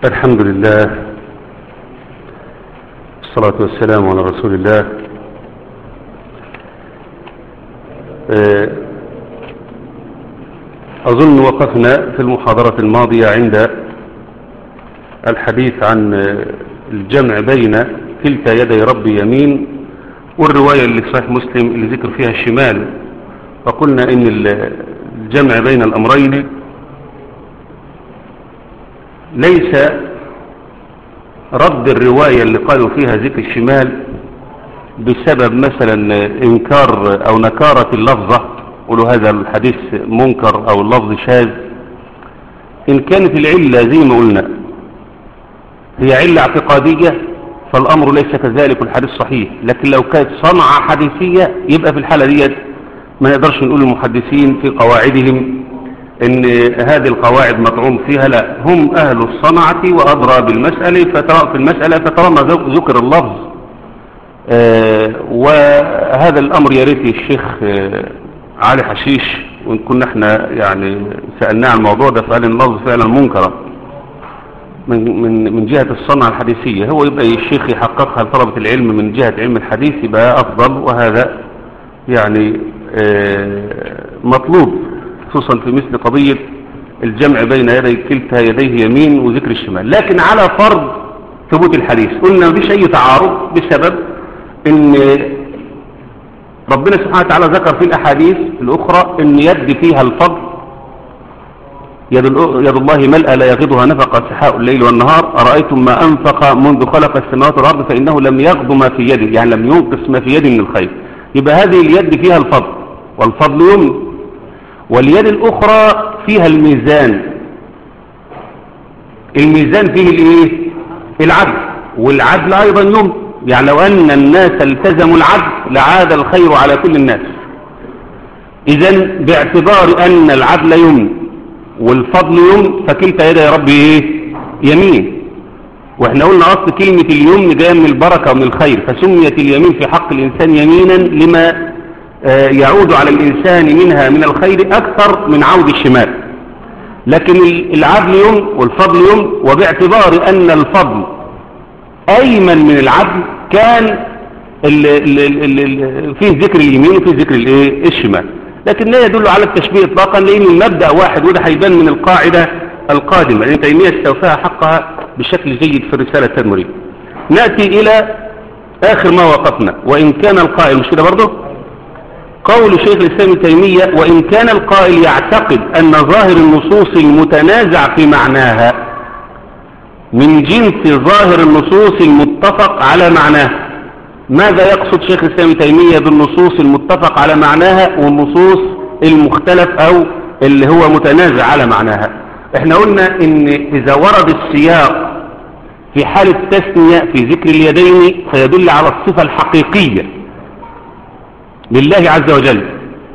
الحمد لله الصلاة والسلام على رسول الله أظن وقفنا في المحاضرة الماضية عند الحديث عن الجمع بين كلتا يدي ربي يمين والرواية اللي في صحيح مسلم اللي ذكر فيها الشمال فقلنا ان الجمع بين الأمرين ليس رد الرواية اللي قالوا فيها ذكر الشمال بسبب مثلا انكار او نكارة اللفظة قولوا هذا الحديث منكر او اللفظ شاذ ان كانت العلة زي ما قلنا هي علة اعتقادية فالامر ليس كذلك الحديث صحيح لكن لو كانت صنعة حديثية يبقى في الحالة ديت ما نقدرش نقول المحدثين في قواعدهم ان هذه القواعد مطعوم فيها لا هم اهل الصنعة وادرى بالمسألة في المسألة فطالما ذكر اللفظ آه وهذا الامر يا ريت الشيخ آه علي حشيش وان كنا احنا يعني سألناه عن الموضوع ده فقال ان اللفظ فعلا منكرا من من من جهة الصنعة الحديثية هو يبقى الشيخ يحققها لطلبة العلم من جهة علم الحديث يبقى افضل وهذا يعني آه مطلوب خصوصا في مثل قضية الجمع بين يدي كلتا يديه يمين وذكر الشمال لكن على فرض ثبوت الحديث قلنا مفيش اي تعارض بسبب ان ربنا سبحانه وتعالى ذكر في الاحاديث الاخرى ان يد فيها الفضل يد, يد الله ملأ لا يغضها نفق سحاء الليل والنهار أرأيتم ما أنفق منذ خلق السماوات والأرض فإنه لم يغض ما في يده يعني لم ينقص ما في يده من الخير يبقى هذه اليد فيها الفضل والفضل يمن واليد الأخرى فيها الميزان الميزان فيه الايه العدل والعدل أيضا يمن يعني لو أن الناس التزموا العدل لعاد الخير على كل الناس إذا باعتبار أن العدل يمن والفضل يمن فكلتا يدي ربي ايه يمين واحنا قلنا اصل كلمة اليمن جاية من البركة ومن الخير فسميت اليمين في حق الانسان يمينا لما يعود على الانسان منها من الخير اكثر من عود الشمال لكن العدل يمن والفضل يمن وباعتبار ان الفضل ايمن من العدل كان ال ال ال ال فيه ذكر اليمين وفيه ذكر الايه الشمال لكن لا يدل على التشبيه اطلاقا لان المبدا واحد وده هيبان من القاعده القادمه لان تيميه استوفاها حقها بشكل جيد في الرساله التدمريه ناتي الى اخر ما وقفنا وان كان القائل مش كده برضه قول شيخ الاسلام تيميه وان كان القائل يعتقد ان ظاهر النصوص المتنازع في معناها من جنس ظاهر النصوص المتفق على معناها ماذا يقصد شيخ الإسلام تيمية بالنصوص المتفق على معناها والنصوص المختلف أو اللي هو متنازع على معناها احنا قلنا ان إذا ورد السياق في حال التثنية في ذكر اليدين فيدل على الصفة الحقيقية لله عز وجل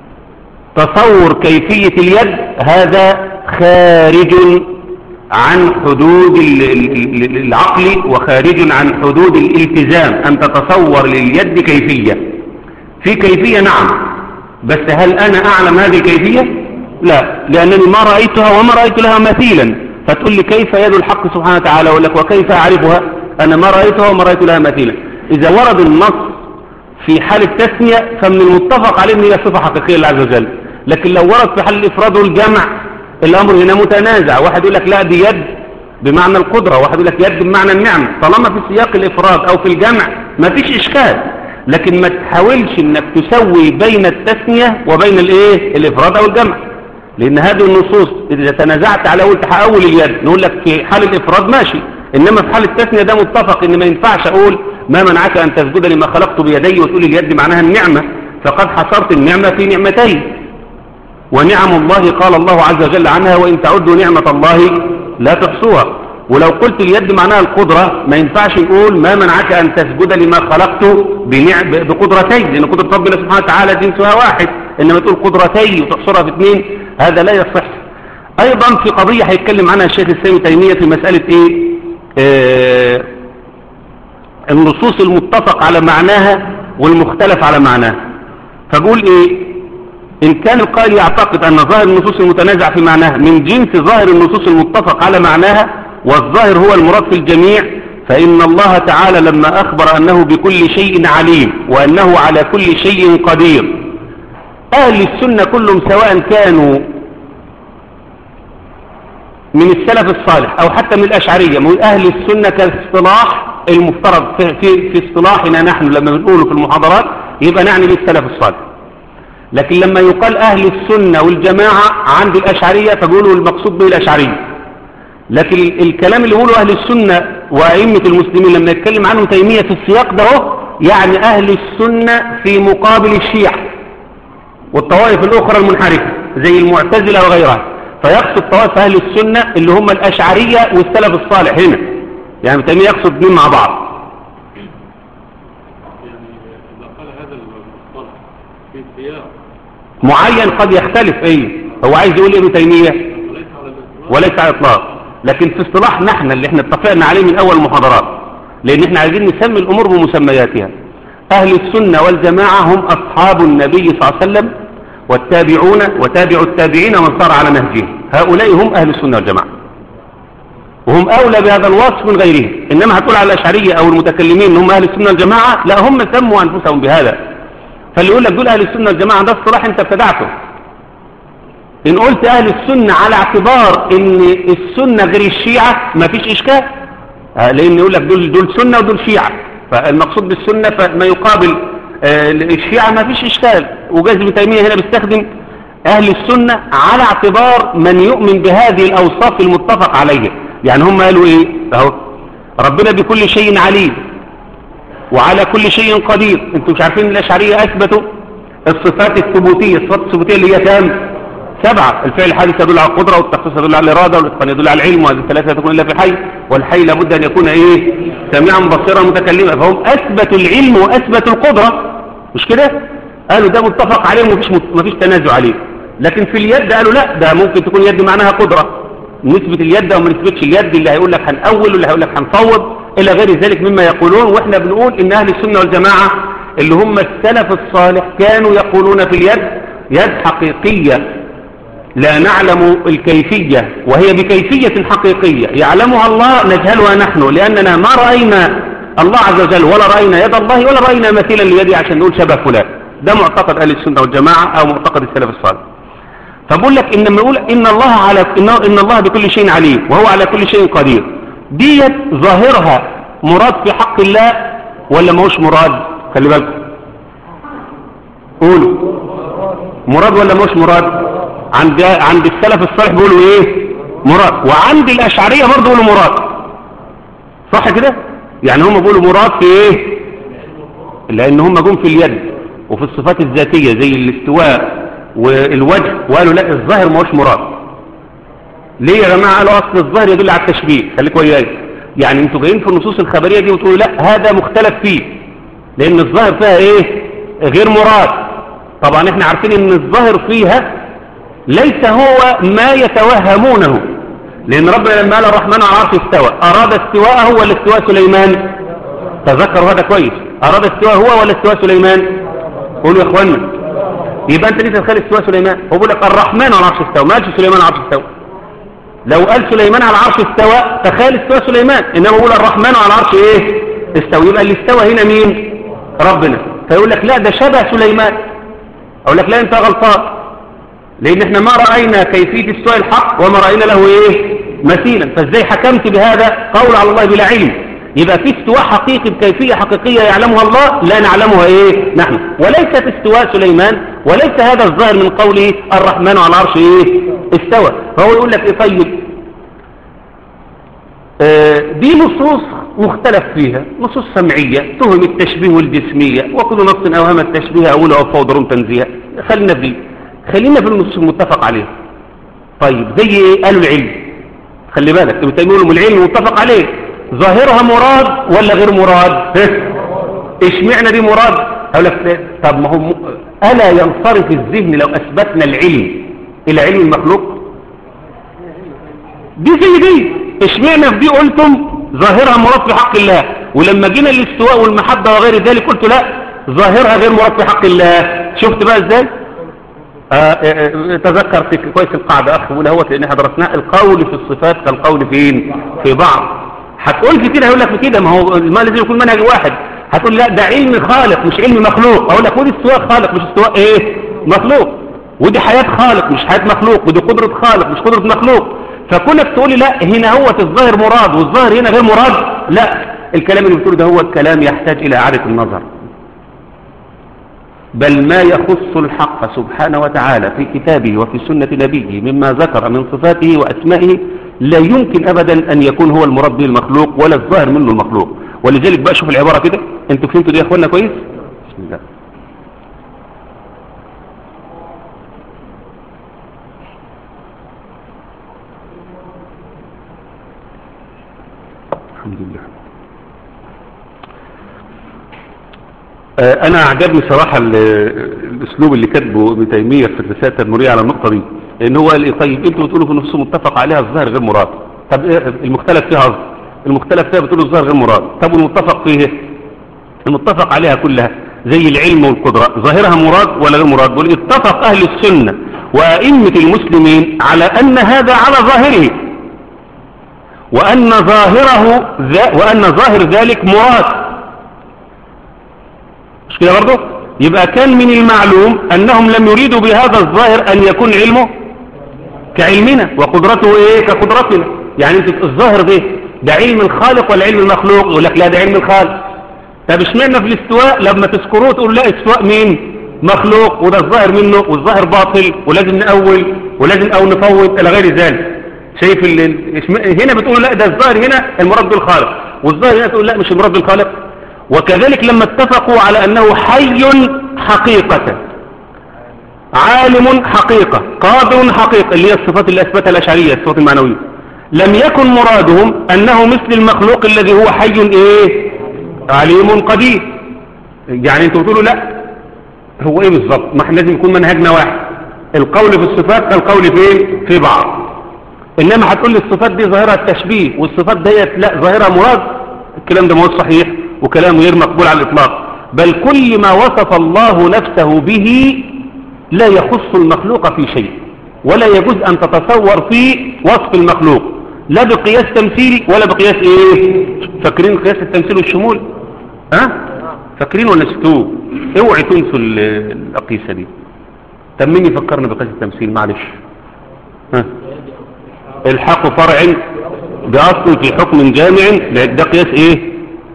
تصور كيفية اليد هذا خارج عن حدود العقل وخارج عن حدود الالتزام أن تتصور لليد كيفية في كيفية نعم بس هل أنا أعلم هذه الكيفية لا لأنني ما رأيتها وما رأيت لها مثيلا فتقول لي كيف يد الحق سبحانه وتعالى أقول لك وكيف أعرفها أنا ما رأيتها وما رأيت لها مثيلا إذا ورد النص في حال التثنية فمن المتفق عليه أن هي صفة حقيقية لله عز وجل لكن لو ورد في حال الإفراد والجمع الامر هنا متنازع واحد يقول لك لا دي يد بمعنى القدرة واحد يقول لك يد بمعنى النعمة طالما في سياق الافراد او في الجمع ما فيش اشكال لكن ما تحاولش انك تسوي بين التثنية وبين الايه الافراد او الجمع لان هذه النصوص اذا تنازعت على قلت هقول اليد نقول لك في حال الافراد ماشي انما في حال التثنية ده متفق ان ما ينفعش اقول ما منعك ان تسجد لما خلقت بيدي وتقول اليد معناها النعمة فقد حصرت النعمة في نعمتين ونعم الله قال الله عز وجل عنها وإن تعدوا نعمة الله لا تحصوها ولو قلت اليد معناها القدرة ما ينفعش نقول ما منعك أن تسجد لما خلقت بنعم بقدرتين لأن قدرة ربنا سبحانه وتعالى جنسها واحد إنما تقول قدرتين وتحصرها في اثنين هذا لا يصح أيضا في قضية هيتكلم عنها الشيخ السامي تيمية في مسألة إيه آه النصوص المتفق على معناها والمختلف على معناها فقول إيه إن كان القائل يعتقد أن ظاهر النصوص المتنازع في معناها من جنس ظاهر النصوص المتفق على معناها والظاهر هو المراد في الجميع فإن الله تعالى لما أخبر أنه بكل شيء عليم وأنه على كل شيء قدير أهل السنة كلهم سواء كانوا من السلف الصالح أو حتى من الأشعرية من أهل السنة كاصطلاح المفترض في, في, في اصطلاحنا نحن لما بنقوله في المحاضرات يبقى نعني بالسلف الصالح لكن لما يقال أهل السنة والجماعة عند الأشعرية فبيقولوا المقصود به الأشعرية لكن الكلام اللي يقوله أهل السنة وأئمة المسلمين لما يتكلم عنهم تيمية في السياق ده هو يعني أهل السنة في مقابل الشيعة والطوائف الأخرى المنحرفة زي المعتزلة وغيرها فيقصد طوائف أهل السنة اللي هم الأشعرية والسلف الصالح هنا يعني تيمية يقصد مين مع بعض معين قد يختلف ايه هو عايز يقول ايه ابن تيمية وليس على اطلاق لكن في اصطلاح نحن اللي احنا اتفقنا عليه من اول المحاضرات لان احنا عايزين نسمي الامور بمسمياتها اهل السنة والجماعة هم اصحاب النبي صلى الله عليه وسلم والتابعون وتابع التابعين ومن صار على نهجهم هؤلاء هم اهل السنة والجماعة وهم اولى بهذا الوصف من غيرهم انما هتقول على الاشعرية او المتكلمين ان هم اهل السنة والجماعة لا هم سموا انفسهم بهذا فاللي يقول لك دول اهل السنة والجماعة ده اصطلاح انت ابتدعته ان قلت اهل السنة على اعتبار ان السنة غير الشيعة ما فيش اشكال لان يقول لك دول, دول سنة ودول شيعة فالمقصود بالسنة فما يقابل الشيعة ما فيش اشكال وجاز ابن تيمية هنا بيستخدم اهل السنة على اعتبار من يؤمن بهذه الاوصاف المتفق عليها يعني هم قالوا ايه اهو ربنا بكل شيء عليم وعلى كل شيء قدير انتوا مش عارفين الاشعرية اثبتوا الصفات الثبوتية الصفات الثبوتية اللي هي كام سبعة الفعل الحادث يدل على القدرة والتخصيص يدل على الإرادة والإتقان يدل على العلم وهذه الثلاثة تكون إلا في حي والحي لابد أن يكون إيه سميعا بصيرا متكلما فهم أثبتوا العلم وأثبتوا القدرة مش كده قالوا ده متفق عليه ومفيش مفيش تنازع عليه لكن في اليد قالوا لا ده ممكن تكون يد معناها قدرة نثبت اليد أو ما نثبتش اليد اللي هيقول لك هنأول واللي هيقول لك هنفوض إلى غير ذلك مما يقولون وإحنا بنقول إن أهل السنة والجماعة اللي هم السلف الصالح كانوا يقولون في اليد يد حقيقية لا نعلم الكيفية وهي بكيفية حقيقية يعلمها الله نجهلها نحن لأننا ما رأينا الله عز وجل ولا رأينا يد الله ولا رأينا مثيلا ليدي عشان نقول شبه فلان ده معتقد أهل السنة والجماعة أو معتقد السلف الصالح فبقول لك إن لما يقول إن الله على إن, إن الله بكل شيء عليم وهو على كل شيء قدير ديت ظاهرها مراد في حق الله ولا ماهوش مراد خلي بالكم قولوا مراد ولا ماهوش مراد عند عند السلف الصالح بيقولوا ايه مراد وعند الاشعريه برضه بيقولوا مراد صح كده يعني هم بيقولوا مراد في ايه لان هم جم في اليد وفي الصفات الذاتيه زي الاستواء والوجه وقالوا لا الظاهر ما هوش مراد ليه يا جماعه قالوا اصل الظاهر يدل على التشبيه خليكوا وياي يعني انتوا جايين في النصوص الخبريه دي وتقولوا لا هذا مختلف فيه لان الظاهر فيها ايه غير مراد طبعا احنا عارفين ان الظاهر فيها ليس هو ما يتوهمونه لأن ربنا لما قال الرحمن على العرش استوى أراد استواءه ولا استواء سليمان تذكروا هذا كويس أراد استواء هو ولا استواء سليمان قولوا يا إخوانا يبقى أنت ليه تتخيل استواء سليمان هو بيقول لك الرحمن على العرش استوى ما قالش سليمان على العرش استوى لو قال سليمان على العرش استوى تخيل استواء سليمان إنما بيقول الرحمن على العرش إيه استوى يبقى اللي استوى هنا مين ربنا فيقول لك لا ده شبه سليمان أقول لك لا أنت غلطان لان احنا ما رأينا كيفية السؤال الحق وما رأينا له ايه مثيلا فازاي حكمت بهذا قول على الله بلا علم يبقى في استواء حقيقي بكيفية حقيقية يعلمها الله لا نعلمها ايه نحن وليست استواء سليمان وليس هذا الظاهر من قوله الرحمن على العرش ايه استوى فهو يقول لك ايه طيب آه دي نصوص مختلف فيها نصوص سمعية تهم التشبيه والجسمية وكل نص اوهم التشبيه اولى او فوضرون تنزيها خلينا فيه خلينا في النص المتفق عليه طيب زي ايه قالوا العلم خلي بالك ابن تيميه يقول العلم متفق عليه ظاهرها مراد ولا غير مراد اشمعنى دي مراد اقول لك طب ما هو م... الا ينصرف الذهن لو اثبتنا العلم الى علم المخلوق دي زي دي اشمعنى في دي قلتم ظاهرها مراد في حق الله ولما جينا الاستواء والمحبه وغير ذلك قلت لا ظاهرها غير مراد في حق الله شفت بقى ازاي آه، آه، آه، تذكر في كويس القاعدة أخ بقول اهوت لأن احنا درسناه القول في الصفات كالقول فين في بعض هتقول في كده هيقول لك في كده ما هو ما لازم يكون منهج واحد هتقول لا ده علم خالق مش علم مخلوق اقول لك ودي استواء خالق مش استواء ايه مخلوق ودي حياة خالق مش حياة مخلوق ودي قدرة خالق مش قدرة مخلوق فكونك تقولي لا هنا هو الظاهر مراد والظاهر هنا غير مراد لا الكلام اللي بتقوله ده هو الكلام يحتاج إلى إعادة النظر بل ما يخص الحق سبحانه وتعالى في كتابه وفي سنة نبيه مما ذكر من صفاته وأسمائه لا يمكن أبدا أن يكون هو المراد به المخلوق ولا الظاهر منه المخلوق ولذلك بقى شوف العبارة كده انتوا فهمتوا دي يا اخوانا كويس بسم الله الحمد لله آه، انا اعجبني صراحة ال- الاسلوب اللي كاتبه ابن تيمية في الرسالة التدمرية على النقطة دي لان هو قال ايه طيب انتوا بتقولوا في نفسه متفق عليها الظاهر غير مراد طب ايه المختلف فيها قصد؟ المختلف فيها بتقولوا الظاهر غير مراد طب والمتفق فيه إيه؟ المتفق عليها كلها زي العلم والقدرة ظاهرها مراد ولا غير مراد بقول اتفق اهل السنة وائمة المسلمين على ان هذا على ظاهره وأن ظاهره ذا وأن ظاهر ذلك مراد مش كده برضه يبقى كان من المعلوم أنهم لم يريدوا بهذا الظاهر أن يكون علمه كعلمنا وقدرته إيه كقدرتنا يعني انت الظاهر ده ده علم الخالق ولا علم المخلوق يقول لك لا ده علم الخالق طب اشمعنى في الاستواء لما تذكروه تقول لا استواء مين مخلوق وده الظاهر منه والظاهر باطل ولازم نأول ولازم أو نفوت إلى غير ذلك شايف ال- ال- اشم- هنا بتقول لا ده الظاهر هنا المراد بالخالق والظاهر هنا تقول لا مش المراد بالخالق وكذلك لما اتفقوا على أنه حي حقيقة عالم حقيقة قادر حقيقة اللي هي الصفات اللي أثبتها الأشعرية الصفات المعنوية لم يكن مرادهم أنه مثل المخلوق الذي هو حي إيه عليم قدير يعني انتوا بتقولوا لا هو ايه بالظبط ما احنا لازم يكون منهجنا واحد القول في الصفات كالقول فين في بعض انما هتقول لي الصفات دي ظاهرها التشبيه والصفات ديت لا ظاهرها مراد الكلام ده ما هو صحيح وكلام غير مقبول على الاطلاق بل كل ما وصف الله نفسه به لا يخص المخلوق في شيء ولا يجوز ان تتصور في وصف المخلوق لا بقياس تمثيلي ولا بقياس ايه فاكرين قياس التمثيل والشمول ها فاكرين ولا نسيتوه اوعي تنسوا ال- الاقيسه دي طب مين يفكرنا بقياس التمثيل معلش ها الحق فرع بأصل في حكم جامع ده قياس ايه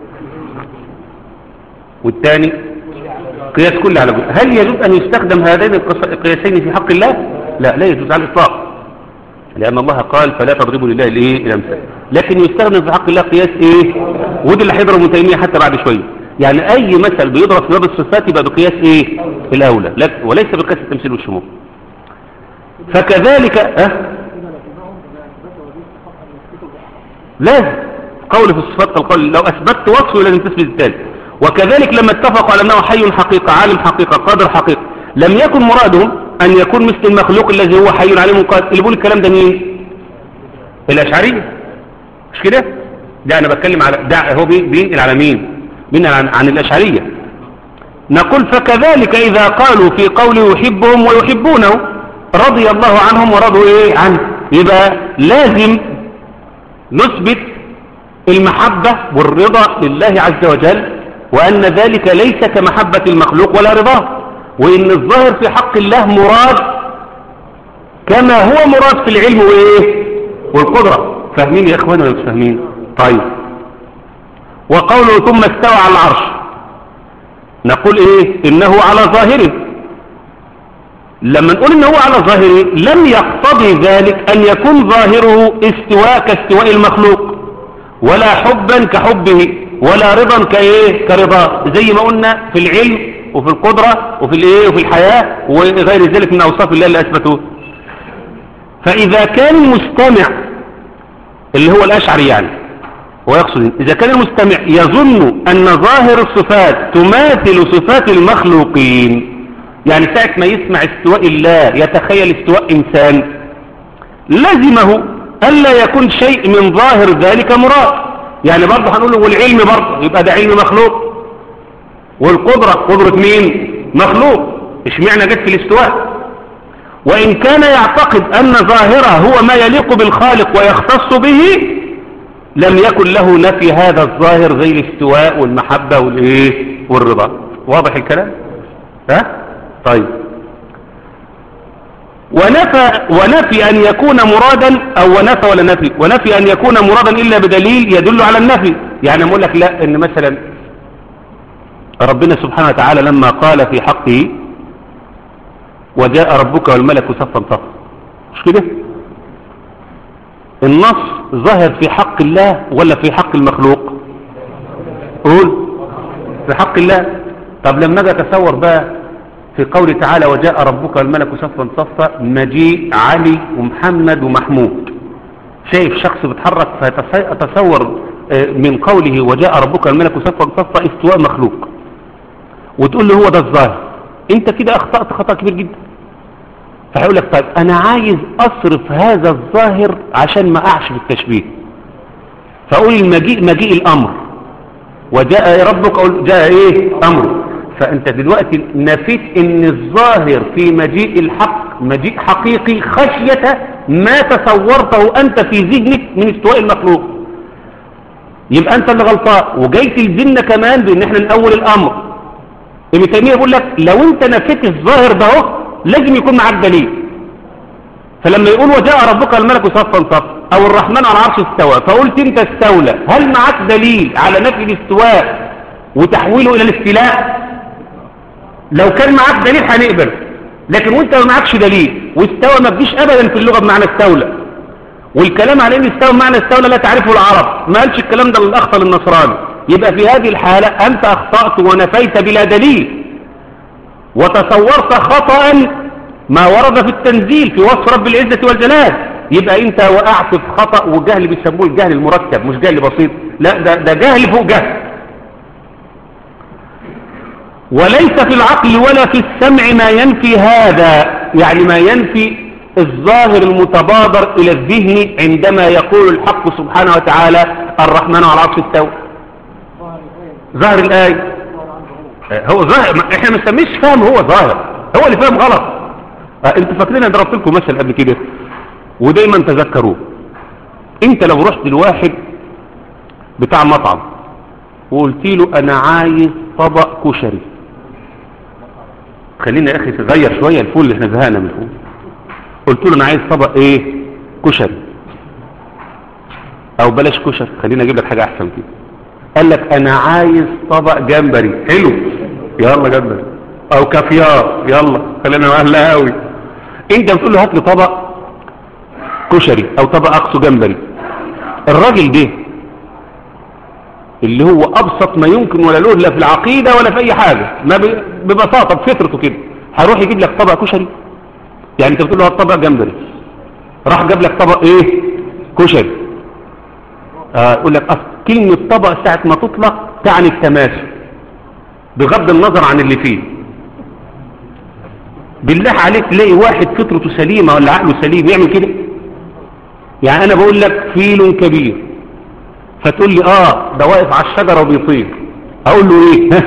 والثاني قياس كل على كل هل يجوز ان يستخدم هذين القص- القياسين في حق الله لا لا يجوز على الاطلاق لان الله قال فلا تضربوا لله الايه الامثال لكن يستخدم في حق الله قياس ايه ودي اللي هيضرب ابن تيميه حتى بعد شويه يعني اي مثل بيضرب في باب الصفات يبقى بقياس ايه الاولى لا وليس بقياس التمثيل والشمول فكذلك أه لازم قول في الصفات كالقول لو أثبتت وصفه لازم تثبت التالي وكذلك لما اتفقوا على أنه حي حقيقة عالم حقيقة قادر حقيقة لم يكن مرادهم أن يكون مثل المخلوق الذي هو حي عليم قادر اللي بيقول الكلام ده مين الأشعرية مش كده ده أنا بتكلم على ده هو بي- بينقل على مين بينقل عن, عن الأشعرية نقول فكذلك إذا قالوا في قول يحبهم ويحبونه رضي الله عنهم ورضوا إيه عنه يبقى لازم نثبت المحبة والرضا لله عز وجل وأن ذلك ليس كمحبة المخلوق ولا رضاه وإن الظاهر في حق الله مراد كما هو مراد في العلم وإيه والقدرة فاهمين يا إخوان ولا مش فاهمين طيب وقوله ثم استوى على العرش نقول إيه إنه على ظاهره لما نقول إنه على ظاهره لم يقتضي ذلك أن يكون ظاهره استواء كاستواء المخلوق ولا حبا كحبه ولا رضا كايه كرضاه زي ما قلنا في العلم وفي القدرة وفي الايه وفي الحياة وغير ذلك من اوصاف الله اللي اثبتوه فاذا كان المستمع اللي هو الاشعري يعني ويقصد اذا كان المستمع يظن ان ظاهر الصفات تماثل صفات المخلوقين يعني ساعة ما يسمع استواء الله يتخيل استواء انسان لزمه ألا يكون شيء من ظاهر ذلك مراد يعني برضه هنقول له والعلم برضه يبقى ده علم مخلوق والقدرة قدرة مين مخلوق اشمعنى جت في الاستواء وإن كان يعتقد أن ظاهره هو ما يليق بالخالق ويختص به لم يكن له نفي هذا الظاهر زي الاستواء والمحبة والإيه والرضا واضح الكلام ها طيب ونفى ونفي أن يكون مرادا أو ونفى ولا نفي ونفي أن يكون مرادا إلا بدليل يدل على النفي يعني أقول لك لا إن مثلا ربنا سبحانه وتعالى لما قال في حقه وجاء ربك والملك صفا صفا مش كده النص ظاهر في حق الله ولا في حق المخلوق قول في حق الله طب لما اجي اتصور بقى في قوله تعالى وجاء ربك والملك صفا صفا مجيء علي ومحمد ومحمود شايف شخص بيتحرك فاتصور من قوله وجاء ربك والملك صفا صفا استواء مخلوق وتقول له هو ده الظاهر انت كده اخطأت خطأ كبير جدا فهيقول لك طيب انا عايز اصرف هذا الظاهر عشان ما اعش في التشبيه فاقول المجيء مجيء الامر وجاء ربك أقول جاء ايه امره فانت دلوقتي نفيت ان الظاهر في مجيء الحق مجيء حقيقي خشية ما تصورته انت في ذهنك من استواء المخلوق يبقى انت اللي غلطان وجاي تلزمنا كمان بان احنا نأول الامر ابن تيمية يقول لك لو انت نفيت الظاهر ده اهو لازم يكون معاك دليل فلما يقول وجاء ربك الملك صفا صفا او الرحمن على العرش استوى فقلت انت استولى هل معاك دليل على نفي الاستواء وتحويله الى الاستيلاء لو كان معاك دليل هنقبل لكن وانت ما معكش دليل واستوى ما تجيش ابدا في اللغه بمعنى استولى والكلام على ان استوى بمعنى استولى لا تعرفه العرب ما قالش الكلام ده للاخطل النصراني يبقى في هذه الحاله انت اخطات ونفيت بلا دليل وتصورت خطأ ما ورد في التنزيل في وصف رب العزة والجلال يبقى انت وقعت في خطأ وجهل بيسموه الجهل المركب مش جهل بسيط لا ده, ده جهل فوق جهل وليس في العقل ولا في السمع ما ينفي هذا يعني ما ينفي الظاهر المتبادر إلى الذهن عندما يقول الحق سبحانه وتعالى الرحمن على عرش استوى ظاهر الآية هو ظاهر احنا ما نسميش فاهم هو ظاهر هو اللي فاهم غلط اه انتوا فاكرين انا ضربت لكم مثل قبل كده ودايما تذكروه انت لو رحت لواحد بتاع مطعم وقلت له انا عايز طبق كشري خلينا يا اخي تغير شويه الفول اللي احنا زهقنا من الفول قلت له انا عايز طبق ايه كشري او بلاش كشري خلينا اجيب لك حاجه احسن كده قال لك انا عايز طبق جمبري حلو يلا جمبري او كافيار يلا خلينا اهلا قوي انت بتقول له هات لي طبق كشري او طبق اقصى جمبري الراجل ده اللي هو ابسط ما يمكن ولا له لا في العقيدة ولا في اي حاجة ما ببساطة بفطرته كده هيروح يجيب لك طبق كشري يعني انت بتقول له هات طبق جمبري راح جاب لك طبق ايه كشري آه يقول لك اصل كلمة طبق ساعة ما تطلق تعني التماسك بغض النظر عن اللي فيه بالله عليك تلاقي واحد فطرته سليمة ولا عقله سليم يعمل كده يعني انا بقول لك فيل كبير فتقول لي اه ده واقف على الشجرة وبيطير اقول له ايه ها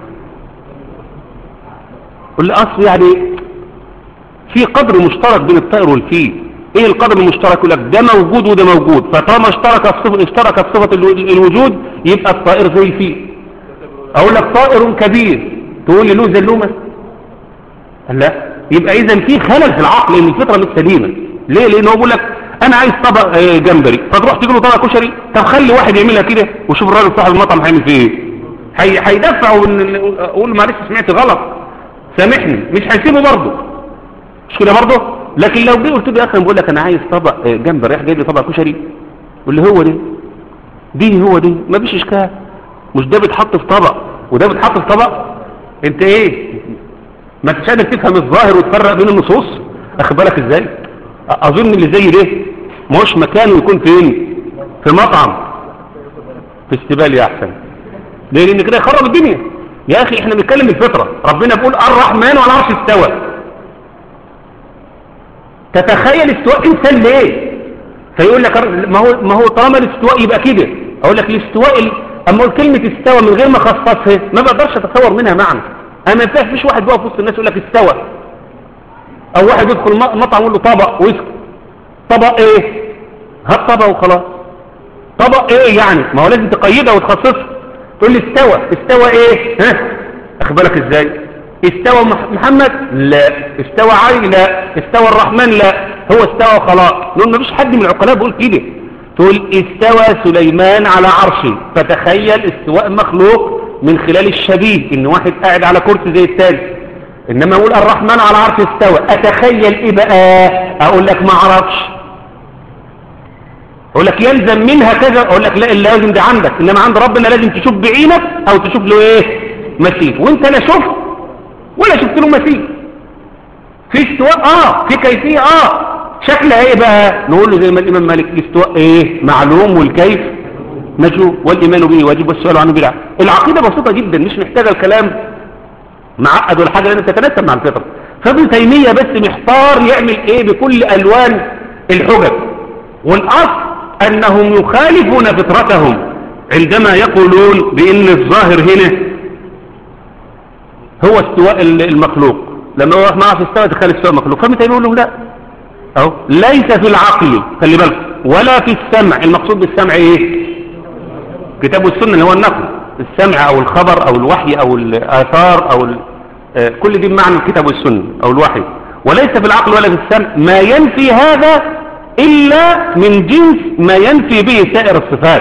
قول لي اصل يعني في قدر مشترك بين الطائر والفيل ايه القدر المشترك يقول لك ده موجود وده موجود فطالما اشترك في صفه اشترك في صفه الوجود يبقى الطائر زي الفيل اقول لك طائر كبير تقول لي له زلومه لا يبقى اذا في خلل في العقل ان الفطره مش سليمه ليه لان هو بيقول لك انا عايز طبق جمبري فتروح تجيب له طبق كشري طب خلي واحد يعملها كده وشوف الراجل صاحب المطعم هيعمل فيه ايه هيدفع ويقول له معلش سمعت غلط سامحني مش هيسيبه برضه مش كده برضه لكن لو جه قلت له يا اخي بقول لك انا عايز طبق جمبري راح جايب لي طبق كشري واللي هو ده دي هو دي مفيش اشكال مش ده بيتحط في طبق وده بيتحط في طبق انت ايه ما انتش قادر تفهم الظاهر وتفرق بين النصوص اخد بالك ازاي اظن اللي زي ده مش مكانه يكون فين في مطعم في استبال يا احسن ليه لان كده يخرب الدنيا يا اخي احنا بنتكلم بالفطره ربنا بيقول الرحمن على العرش استوى تتخيل استواء انسان ليه فيقول لك ما هو ما هو طالما الاستواء يبقى كده اقول لك الاستواء ال... اما اقول كلمه استوى من غير ما اخصصها ما بقدرش اتصور منها معنى انا ما فيش واحد بقى في وسط الناس يقول لك استوى او واحد يدخل م- مطعم يقول له طبق ويسكت طبق ايه هات طبق وخلاص طبق ايه يعني ما هو لازم تقيدها وتخصصها تقول لي استوى استوى ايه ها اخبرك ازاي استوى مح- محمد لا استوى علي لا استوى الرحمن لا هو استوى خلاص نقول ما فيش حد من العقلاء بيقول كده تقول استوى سليمان على عرشه فتخيل استواء مخلوق من خلال الشبيه ان واحد قاعد على كرسي زي التاني انما اقول الرحمن على عرشه استوى اتخيل ايه بقى اقول لك ما اعرفش اقول لك يلزم منها كذا اقول لك لا اللازم ده عندك انما عند ربنا لازم تشوف بعينك او تشوف له ايه مثيل وانت لا شفت ولا شفت له مثيل في استواء اه في كيفيه اه شكلها ايه بقى نقول له زي ما الامام مالك الاستواء ايه معلوم والكيف مجهول والايمان به واجب والسؤال عنه بدعه العقيده بسيطه جدا مش محتاجه الكلام معقد ولا حاجه لان تتناسب مع الفطره فابن تيميه بس محتار يعمل ايه بكل الوان الحجج والاصل انهم يخالفون فطرتهم عندما يقولون بان الظاهر هنا هو استواء المخلوق لما هو ما في استوى تخيل استواء المخلوق فابن تيميه يقول لهم لا اهو ليس في العقل خلي بالك ولا في السمع المقصود بالسمع ايه كتاب السنه اللي هو النقل السمع او الخبر او الوحي او الاثار او ال... آه كل دي بمعنى الكتاب والسنه او الوحي وليس في العقل ولا في السمع ما ينفي هذا الا من جنس ما ينفي به سائر الصفات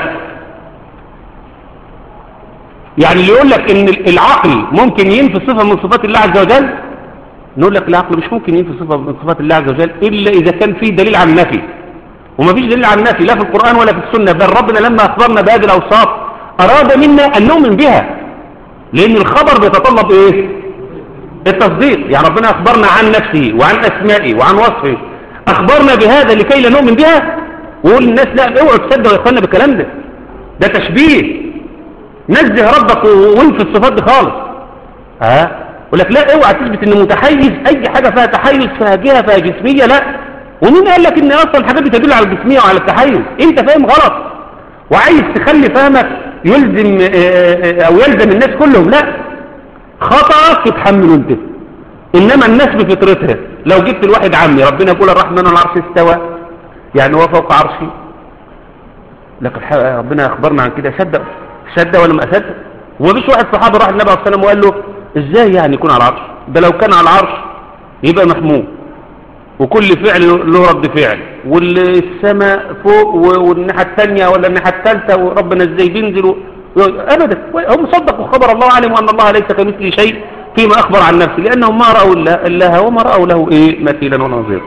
يعني اللي يقول لك ان العقل ممكن ينفي صفه من صفات الله عز وجل نقول لك العقل مش ممكن ينفي صفه من صفات الله عز وجل الا اذا كان فيه دليل على النفي وما فيش دليل على النفي لا في القرآن ولا في السنة بل ربنا لما أخبرنا بهذه الأوصاف أراد منا أن نؤمن بها لأن الخبر بيتطلب إيه التصديق يعني ربنا أخبرنا عن نفسه وعن أسمائه وعن وصفه أخبرنا بهذا لكي لا نؤمن بها وقول للناس لا اوعوا تصدقوا يا إخوانا بالكلام ده ده تشبيه نزه ربك وانفي الصفات دي خالص ها يقول لك لا اوعى تثبت ان متحيز اي حاجه فيها تحيز فيها جهه فيها جسميه لا ومين قال لك ان اصلا الحاجات دي تدل على الجسميه وعلى التحيز انت فاهم غلط وعايز تخلي فهمك يلزم او يلزم الناس كلهم لا خطأك تتحمله انت انما الناس بفطرتها لو جبت الواحد عمي ربنا يقول الرحمن على العرش استوى يعني هو فوق عرشي لكن ربنا اخبرنا عن كده صدق صدق ولا ما اصدق ومفيش واحد صحابي راح النبي عليه الصلاه والسلام وقال له ازاي يعني يكون على العرش ده لو كان على العرش يبقى محمود وكل فعل له رد فعل والسماء فوق والناحية الثانية ولا الناحية الثالثة وربنا ازاي بينزل و... ابدا هم صدقوا خبر الله علم ان الله ليس كمثله شيء فيما اخبر عن نفسه لانهم ما رأوا الله وما رأوا له ايه مثيلا ونظيرا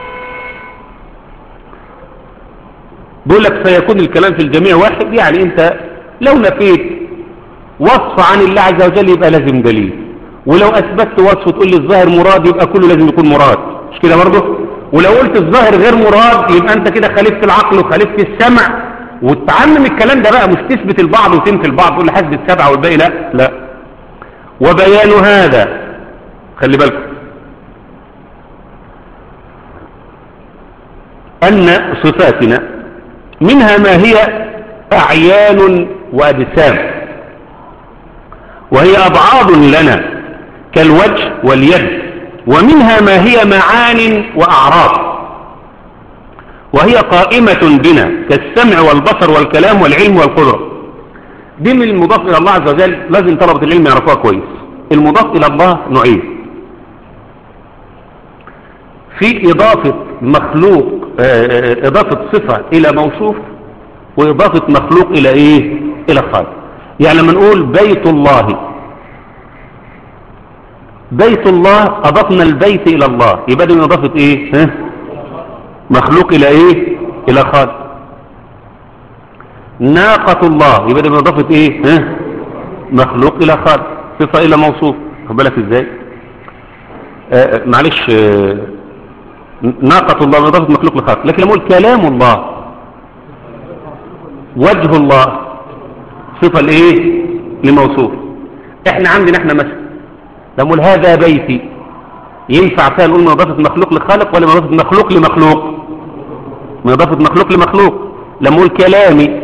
بيقول لك فيكون الكلام في الجميع واحد يعني انت لو نفيت وصف عن الله عز وجل يبقى لازم دليل ولو اثبتت وصف تقول لي الظاهر مراد يبقى كله لازم يكون مراد مش كده برضه ولو قلت الظاهر غير مراد يبقى انت كده خالفت العقل وخالفت السمع وتعلم الكلام ده بقى مش تثبت البعض وتنفي البعض تقول حسب السبعه والباقي لا لا وبيان هذا خلي بالكم ان صفاتنا منها ما هي اعيان واجسام وهي ابعاض لنا كالوجه واليد ومنها ما هي معان وأعراض وهي قائمة بنا كالسمع والبصر والكلام والعلم والقدرة دي من المضاف إلى الله عز وجل لازم طلبة العلم يعرفوها كويس المضاف إلى الله نوعين في إضافة مخلوق إضافة صفة إلى موصوف وإضافة مخلوق إلى إيه إلى خالق يعني لما نقول بيت الله بيت الله أضفنا البيت إلى الله يبقى دي من إضافة إيه ها؟ مخلوق إلى إيه إلى خالق ناقة الله يبقى دي من إضافة إيه ها؟ مخلوق إلى خالق صفة إلى موصوف خد بالك إزاي آه معلش آه ناقة الله من إضافة مخلوق لخالق لكن لما أقول كلام الله وجه الله صفة لإيه لموصوف إحنا عندنا إحنا مثلا لما نقول هذا بيتي ينفع فيها نقول من اضافه مخلوق لخالق ولا من اضافه مخلوق لمخلوق من اضافه مخلوق لمخلوق لما نقول كلامي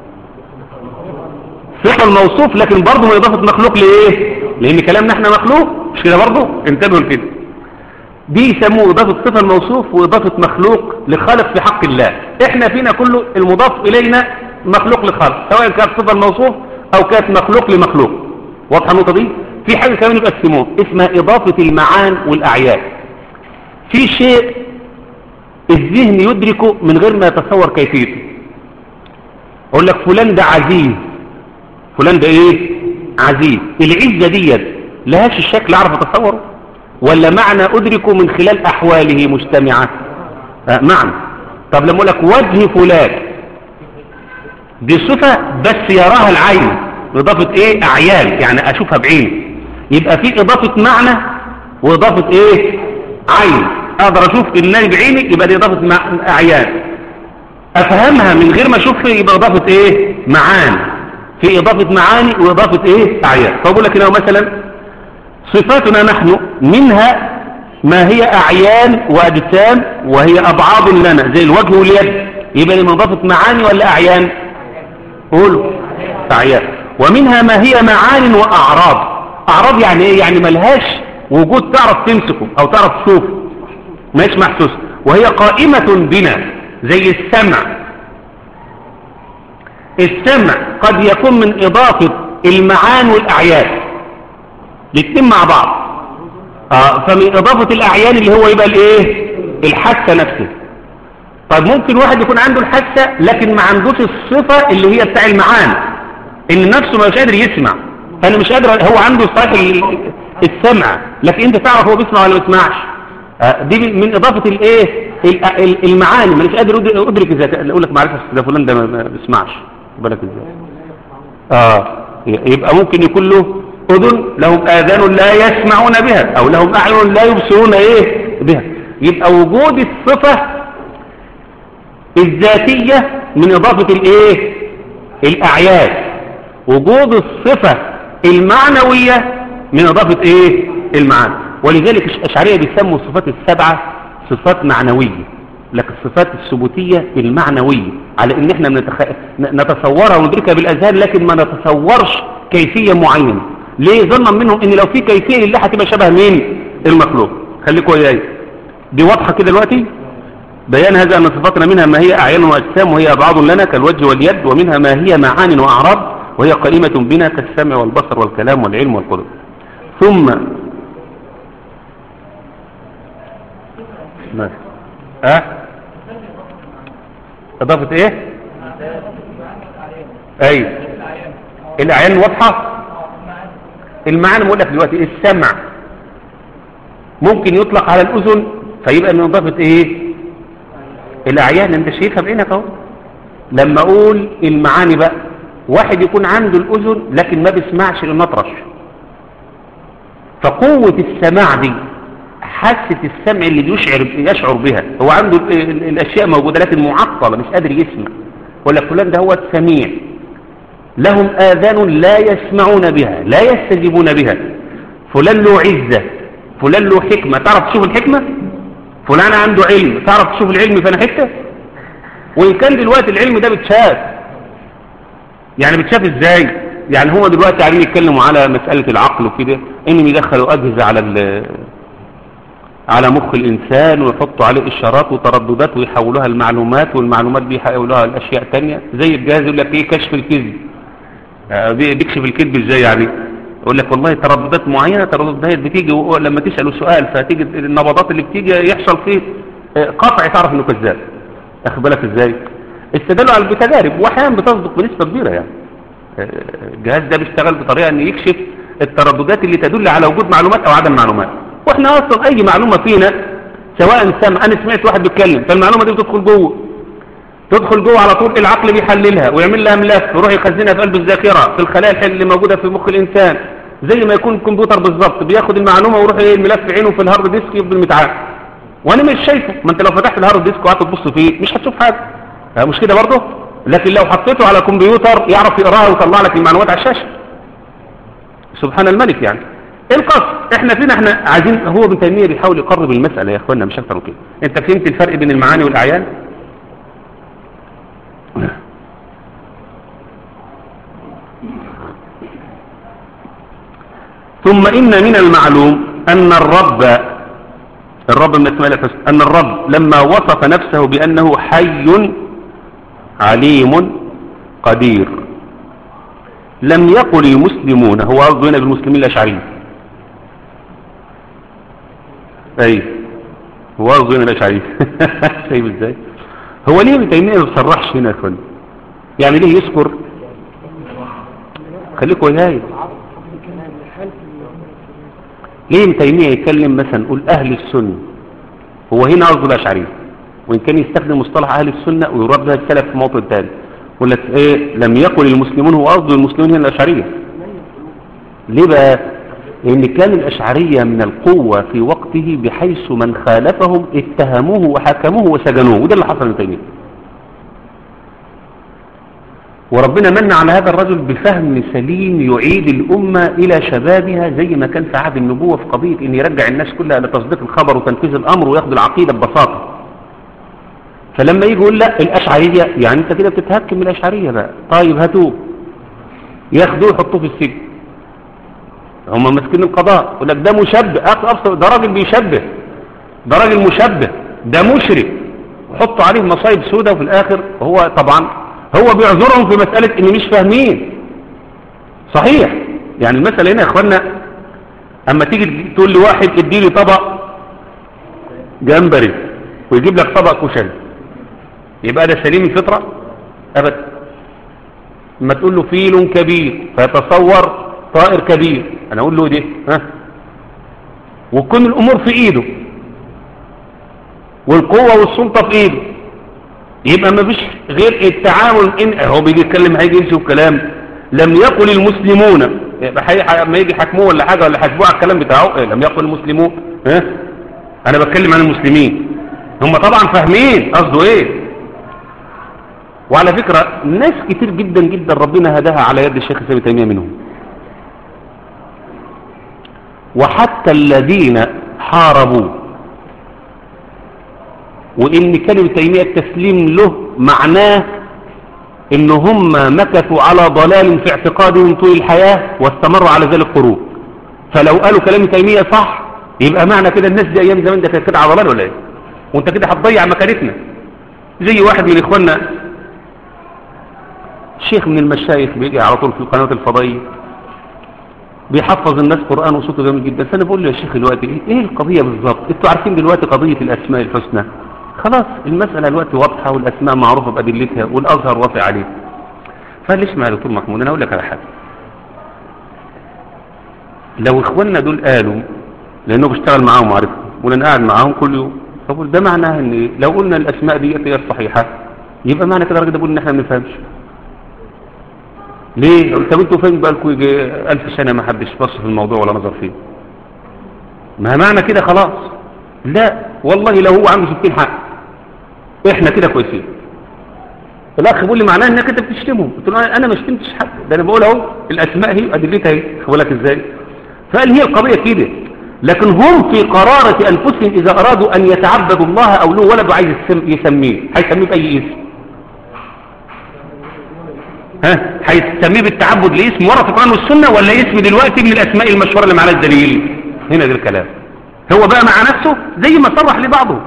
صفه الموصوف لكن برضه من اضافه مخلوق لايه لان كلامنا احنا مخلوق مش كده برضه انتبهوا لكده دي يسموه إضافة صفة الموصوف وإضافة مخلوق لخالق في حق الله إحنا فينا كله المضاف إلينا مخلوق لخالق سواء كانت صفة الموصوف أو كانت مخلوق لمخلوق واضحة النقطة دي في حاجة كمان يقسموه اسمها إضافة المعان والأعيان في شيء الذهن يدركه من غير ما يتصور كيفيته أقول لك فلان ده عزيز فلان ده إيه عزيز العزة ديت لهاش الشكل أعرف أتصوره ولا معنى أدركه من خلال أحواله مجتمعة آه معنى طب لما أقول لك وجه فلان دي صفة بس يراها العين إضافة إيه أعيان يعني أشوفها بعيني يبقى في إضافة معنى وإضافة إيه عين أقدر أشوف الناي بعيني يبقى دي إضافة أعيان أفهمها من غير ما أشوف يبقى إضافة إيه معاني في إضافة معاني وإضافة إيه أعيان فأقول لك هنا مثلا صفاتنا نحن منها ما هي أعيان وأجسام وهي أبعاض لنا زي الوجه واليد يبقى من إضافة معاني ولا أعيان قولوا أعيان ومنها ما هي معان وأعراض أعراض يعني إيه يعني ملهاش وجود تعرف تمسكه أو تعرف تشوفه مش محسوس وهي قائمة بنا زي السمع السمع قد يكون من إضافة المعان والأعيان الاثنين مع بعض آه فمن إضافة الأعيان اللي هو يبقى الإيه الحاسة نفسه طيب ممكن واحد يكون عنده الحاسة لكن ما عندوش الصفة اللي هي بتاع المعان إن نفسه مش قادر يسمع أنا مش قادر هو عنده صحيح السمع لكن أنت تعرف هو بيسمع ولا ما بيسمعش آه دي من إضافة الإيه المعاني ما مش قادر أدرك إذا أقول لك معرفة ده فلان ده ما بيسمعش بالك إزاي آه يبقى ممكن يكون له أذن لهم آذان لا يسمعون بها أو لهم أعين لا يبصرون إيه بها يبقى وجود الصفة الذاتية من إضافة الإيه الأعياد وجود الصفة المعنوية من إضافة إيه المعاني ولذلك الأشعرية بيسموا الصفات السبعة صفات معنوية لكن الصفات الثبوتية المعنوية على ان احنا نتخ... نتصورها وندركها بالاذهان لكن ما نتصورش كيفية معينة ليه ظنا منهم ان لو في كيفية لله هتبقى شبه مين المخلوق خليكوا وياي دي واضحة كده دلوقتي بيان هذا ان صفاتنا منها ما هي اعين واجسام وهي ابعاد لنا كالوجه واليد ومنها ما هي معان واعراض وهي قائمة بنا كالسمع والبصر والكلام والعلم والقدر ثم ماشي اه اضافة ايه اي الاعيان واضحة المعنى بقول لك دلوقتي السمع ممكن يطلق على الاذن فيبقى من اضافة ايه الاعيان انت شايفها بعينك اهو لما اقول المعاني بقى واحد يكون عنده الاذن لكن ما بيسمعش المطرش فقوة السماع دي حاسة السمع اللي يشعر يشعر بها هو عنده الاشياء موجودة لكن معطلة مش قادر يسمع ولا فلان ده هو السميع لهم آذان لا يسمعون بها لا يستجيبون بها فلان له عزة فلان له حكمة تعرف تشوف الحكمة فلان عنده علم تعرف تشوف العلم فانا حكة وإن كان دلوقتي العلم ده بتشاف يعني بتشاف ازاي يعني هو دلوقتي قاعدين يتكلموا على مسألة العقل وكده انهم يدخلوا أجهزة على على مخ الإنسان ويحطوا عليه إشارات وترددات ويحولوها المعلومات والمعلومات دي يحولوها الأشياء تانية زي الجهاز يقول لك ايه كشف الكذب بيكشف الكذب ازاي يعني يقول لك والله ترددات معينة ترددات بتيجي لما تسأله سؤال فتيجي النبضات اللي بتيجي يحصل فيه قطع تعرف انه كذاب اخد بالك ازاي استدلوا على بتجارب واحيانا بتصدق بنسبة كبيرة يعني الجهاز ده بيشتغل بطريقة ان يكشف الترددات اللي تدل على وجود معلومات او عدم معلومات واحنا اصلا اي معلومة فينا سواء سمع انا سمعت واحد بيتكلم فالمعلومة دي بتدخل جوه تدخل جوه على طول العقل بيحللها ويعمل لها ملف ويروح يخزنها في قلب الذاكرة في الخلايا اللي موجودة في مخ الانسان زي ما يكون الكمبيوتر بالظبط بياخد المعلومة ويروح ايه الملف عينه في الهارد ديسك يفضل متعاد وانا مش شايفه ما انت لو فتحت الهارد ديسك وقعدت تبص فيه مش هتشوف حاجة مش كده برضه لكن لو حطيته على كمبيوتر يعرف يقراها ويطلع لك المعلومات على الشاشة سبحان الملك يعني القصد احنا فينا احنا عايزين هو ابن تيميه بيحاول يقرب المسألة يا اخوانا مش اكتر من كده انت فهمت الفرق بين المعاني والاعيان ثم إن من المعلوم أن الرب الرب من اسماء الحسنى أن الرب لما وصف نفسه بأنه حي عليم قدير لم يقل المسلمون هو قصده هنا بالمسلمين الأشعريين أي هو قصده هنا الأشعريين شايف ازاي هو ليه ابن تيمية ما بيصرحش هنا يا اخوان يعني ليه يذكر خليكوا وياي ليه ابن تيمية يتكلم مثلا يقول أهل السنة هو هنا قصده الأشعرية وإن كان يستخدم مصطلح أهل السنة ويراد بها السلف في موطن تاني يقول لك إيه لم يقل المسلمون هو قصده المسلمون هنا الأشعرية ليه بقى؟ لأن كان الأشعرية من القوة في وقته بحيث من خالفهم اتهموه وحكموه وسجنوه وده اللي حصل ابن تيمية وربنا من على هذا الرجل بفهم سليم يعيد الأمة إلى شبابها زي ما كان في عهد النبوة في قضية أن يرجع الناس كلها لتصديق الخبر وتنفيذ الأمر وياخد العقيدة ببساطة فلما يجي يقول لا الأشعرية يعني أنت كده بتتهكم من الأشعرية بقى طيب هاتوه ياخدوه يحطوه في السجن هم ماسكين القضاء يقول لك ده مشبه أصل ده راجل بيشبه ده راجل مشبه ده مشرك وحطوا عليه مصايب سودة وفي الآخر هو طبعا هو بيعذرهم في مسألة ان مش فاهمين صحيح يعني المسألة هنا يا اخوانا اما تيجي تقول لواحد اديلي طبق جمبري ويجيب لك طبق كشري يبقى ده سليم الفطرة ابدا اما تقول له فيل كبير فيتصور طائر كبير انا اقول له دي ها وتكون الامور في ايده والقوة والسلطة في ايده يبقى ما فيش غير التعامل إن هو بيجي يتكلم هيجي يمشي الكلام لم يقل المسلمون يبقى حي... ما يجي حكموه ولا حاجة ولا حاسبوه على الكلام بتاعه إيه؟ لم يقل المسلمون ها أنا بتكلم عن المسلمين هم طبعا فاهمين قصده إيه وعلى فكرة ناس كتير جدا جدا ربنا هداها على يد الشيخ ابن تيمية منهم وحتى الذين حاربوا وإن كلمة تيمية التسليم له معناه إن هم مكثوا على ضلال في اعتقادهم طول الحياة واستمروا على ذلك قرون فلو قالوا كلام تيمية صح يبقى معنى كده الناس دي أيام زمان ده كانت كده على ضلال ولا إيه وأنت كده هتضيع مكانتنا زي واحد من إخواننا شيخ من المشايخ بيجي على طول في القناة الفضائية بيحفظ الناس قرآن وصوته جميل جدا فأنا بقول له يا شيخ دلوقتي إيه القضية بالظبط انتوا عارفين دلوقتي قضية الأسماء الحسنى خلاص المسألة دلوقتي واضحة والأسماء معروفة بأدلتها والأظهر واقع عليه فقال اسمع يا دكتور محمود أنا أقول لك على حاجة لو إخواننا دول قالوا لأنه بيشتغل معاهم عارفهم ولأن قاعد معاهم كل يوم فقول ده معناه إن لو قلنا الأسماء دي هي الصحيحة يبقى معنى كده الراجل ده بيقول إن إحنا ما بنفهمش ليه؟ طب انتوا فين بقالكم يجي ألف سنة ما حدش بص في الموضوع ولا نظر فيه ما معنى كده خلاص لا والله لو هو عنده 60 حق احنا كده كويسين الاخ بيقول لي معناه انك انت بتشتمهم قلت له انا ما شتمتش حد ده انا بقول اهو الاسماء هي ادلتها اهي لك ازاي فقال هي القضيه كده لكن هم في قرارة انفسهم اذا ارادوا ان يتعبدوا الله او له ولد عايز يسميه هيسميه باي اسم ها هيسميه بالتعبد لاسم ورا في القران والسنه ولا اسم دلوقتي من الاسماء المشهوره اللي معانا الدليل هنا ده الكلام هو بقى مع نفسه زي ما صرح لبعضه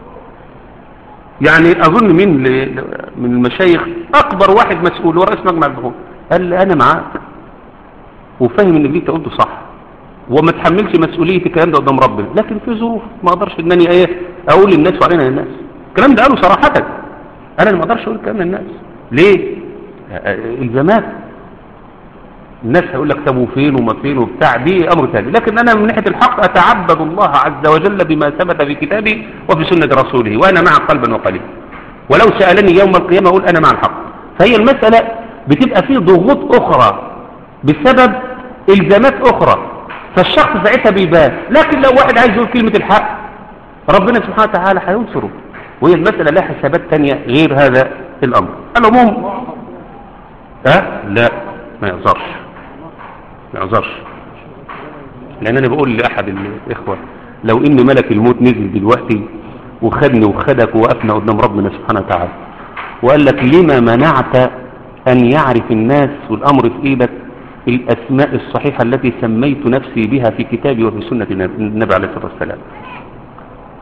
يعني أظن مين من المشايخ أكبر واحد مسؤول ورئيس مجمع البحوث قال لي أنا معاك وفاهم إن اللي أنت قلته صح وما تحملش مسؤولية الكلام ده قدام ربنا لكن في ظروف ما أقدرش إنني إيه أقول للناس وعلينا للناس الكلام ده قاله صراحة أنا اللي ما أقدرش أقول الكلام للناس ليه؟ الزامات الناس هيقول لك طب وفين وما فين وبتاع دي امر ثاني لكن انا من ناحيه الحق اتعبد الله عز وجل بما ثبت في كتابه وفي سنه رسوله وانا مع قلبا وقلبا ولو سالني يوم القيامه اقول انا مع الحق فهي المساله بتبقى فيه ضغوط اخرى بسبب الزامات اخرى فالشخص ساعتها بيبان لكن لو واحد عايز يقول كلمه الحق ربنا سبحانه وتعالى هينصره وهي المساله لها حسابات ثانيه غير هذا الامر العموم ها لا ما يقدرش ما يعذرش لان انا بقول لاحد الاخوه لو ان ملك الموت نزل دلوقتي وخدني وخدك ووقفنا قدام ربنا سبحانه وتعالى وقال لك لما منعت ان يعرف الناس والامر في ايدك الاسماء الصحيحه التي سميت نفسي بها في كتابي وفي سنه النبي عليه الصلاه والسلام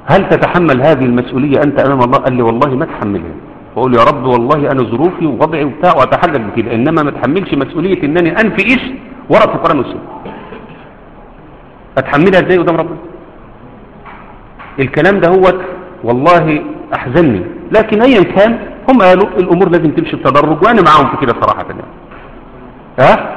هل تتحمل هذه المسؤولية أنت أمام الله قال لي والله ما تحملها فأقول يا رب والله أنا ظروفي ووضعي وبتاع وأتحجج بكده إنما ما تحملش مسؤولية إنني أنفي إيش ورد في القرآن والسنة أتحملها إزاي قدام ربنا الكلام ده هو والله أحزنني لكن أيا كان هم قالوا الأمور لازم تمشي بتدرج وأنا معاهم في كده صراحة يعني. ها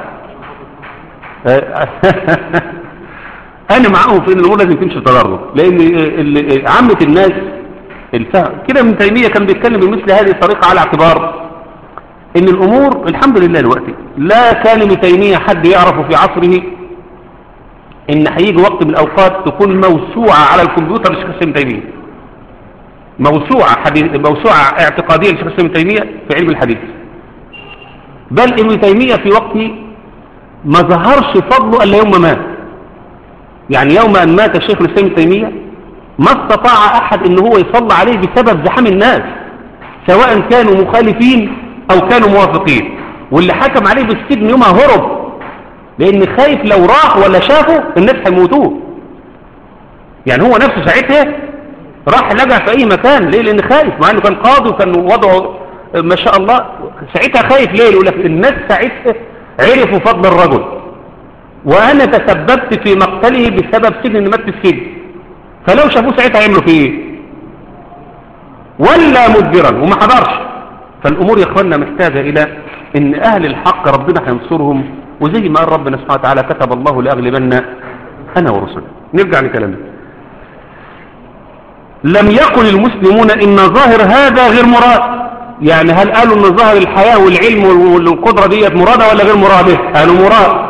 أنا معاهم في أن الأمور لازم تمشي بتدرج لأن ال- عامة الناس الفهم كده ابن تيمية كان بيتكلم بمثل هذه الطريقة على اعتبار ان الامور الحمد لله دلوقتي لا كان ابن تيمية حد يعرف في عصره ان هيجي وقت من الاوقات تكون موسوعة على الكمبيوتر لشيخ الاسلام ابن تيمية موسوعة حديث موسوعة اعتقادية لشيخ الاسلام ابن تيمية في علم الحديث بل ابن تيمية في وقته ما ظهرش فضله الا يوم ما مات يعني يوم ان مات الشيخ الاسلام ابن تيمية ما استطاع احد ان هو يصلى عليه بسبب زحام الناس سواء كانوا مخالفين او كانوا موافقين واللي حكم عليه بالسجن يومها هرب لان خايف لو راح ولا شافه الناس هيموتوه يعني هو نفسه ساعتها راح لجع في اي مكان ليه لان خايف مع انه كان قاضي وكان وضعه ما شاء الله ساعتها خايف ليه يقول لك الناس ساعتها عرفوا فضل الرجل وانا تسببت في مقتله بسبب سجن ان مات في السجن فلو شافوه ساعتها هيعملوا فيه ايه ولا مدبرا وما حضرش فالامور يا اخواننا محتاجه الى ان اهل الحق ربنا هينصرهم وزي ما قال ربنا سبحانه وتعالى كتب الله لاغلبن انا ورسلي نرجع لكلامنا لم يقل المسلمون ان ظاهر هذا غير مراد يعني هل قالوا ان ظاهر الحياه والعلم والقدره ديت مراده ولا غير مراده قالوا مراد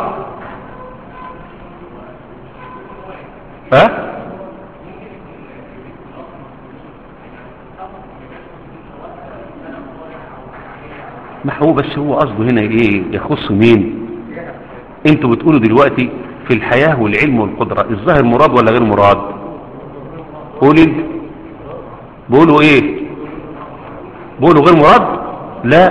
ها ما هو بس هو قصده هنا ايه يخص مين انتوا بتقولوا دلوقتي في الحياة والعلم والقدرة الظاهر مراد ولا غير مراد قول انت بقولوا ايه بقولوا غير مراد لا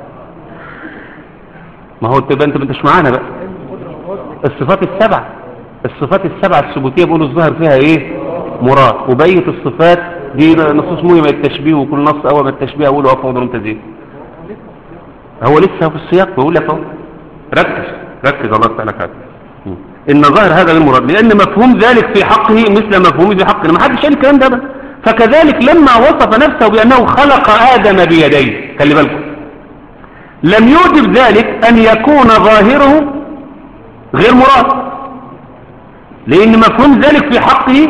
ما هو تبقى انت انتش معانا بقى الصفات السبعة الصفات السبعة الثبوتية بيقولوا الظاهر فيها ايه مراد وبقية الصفات دي نصوص مهمة التشبيه وكل نص اول ما التشبيه اقوله افضل ممتازين هو لسه في السياق بقول لك اهو ركز ركز الله يفتح لك ان ظاهر هذا المراد لان مفهوم ذلك في حقه مثل مفهومه في حقنا ما حدش قال الكلام ده بقى فكذلك لما وصف نفسه بانه خلق ادم بيديه خلي بالكم لم يوجب ذلك ان يكون ظاهره غير مراد لان مفهوم ذلك في حقه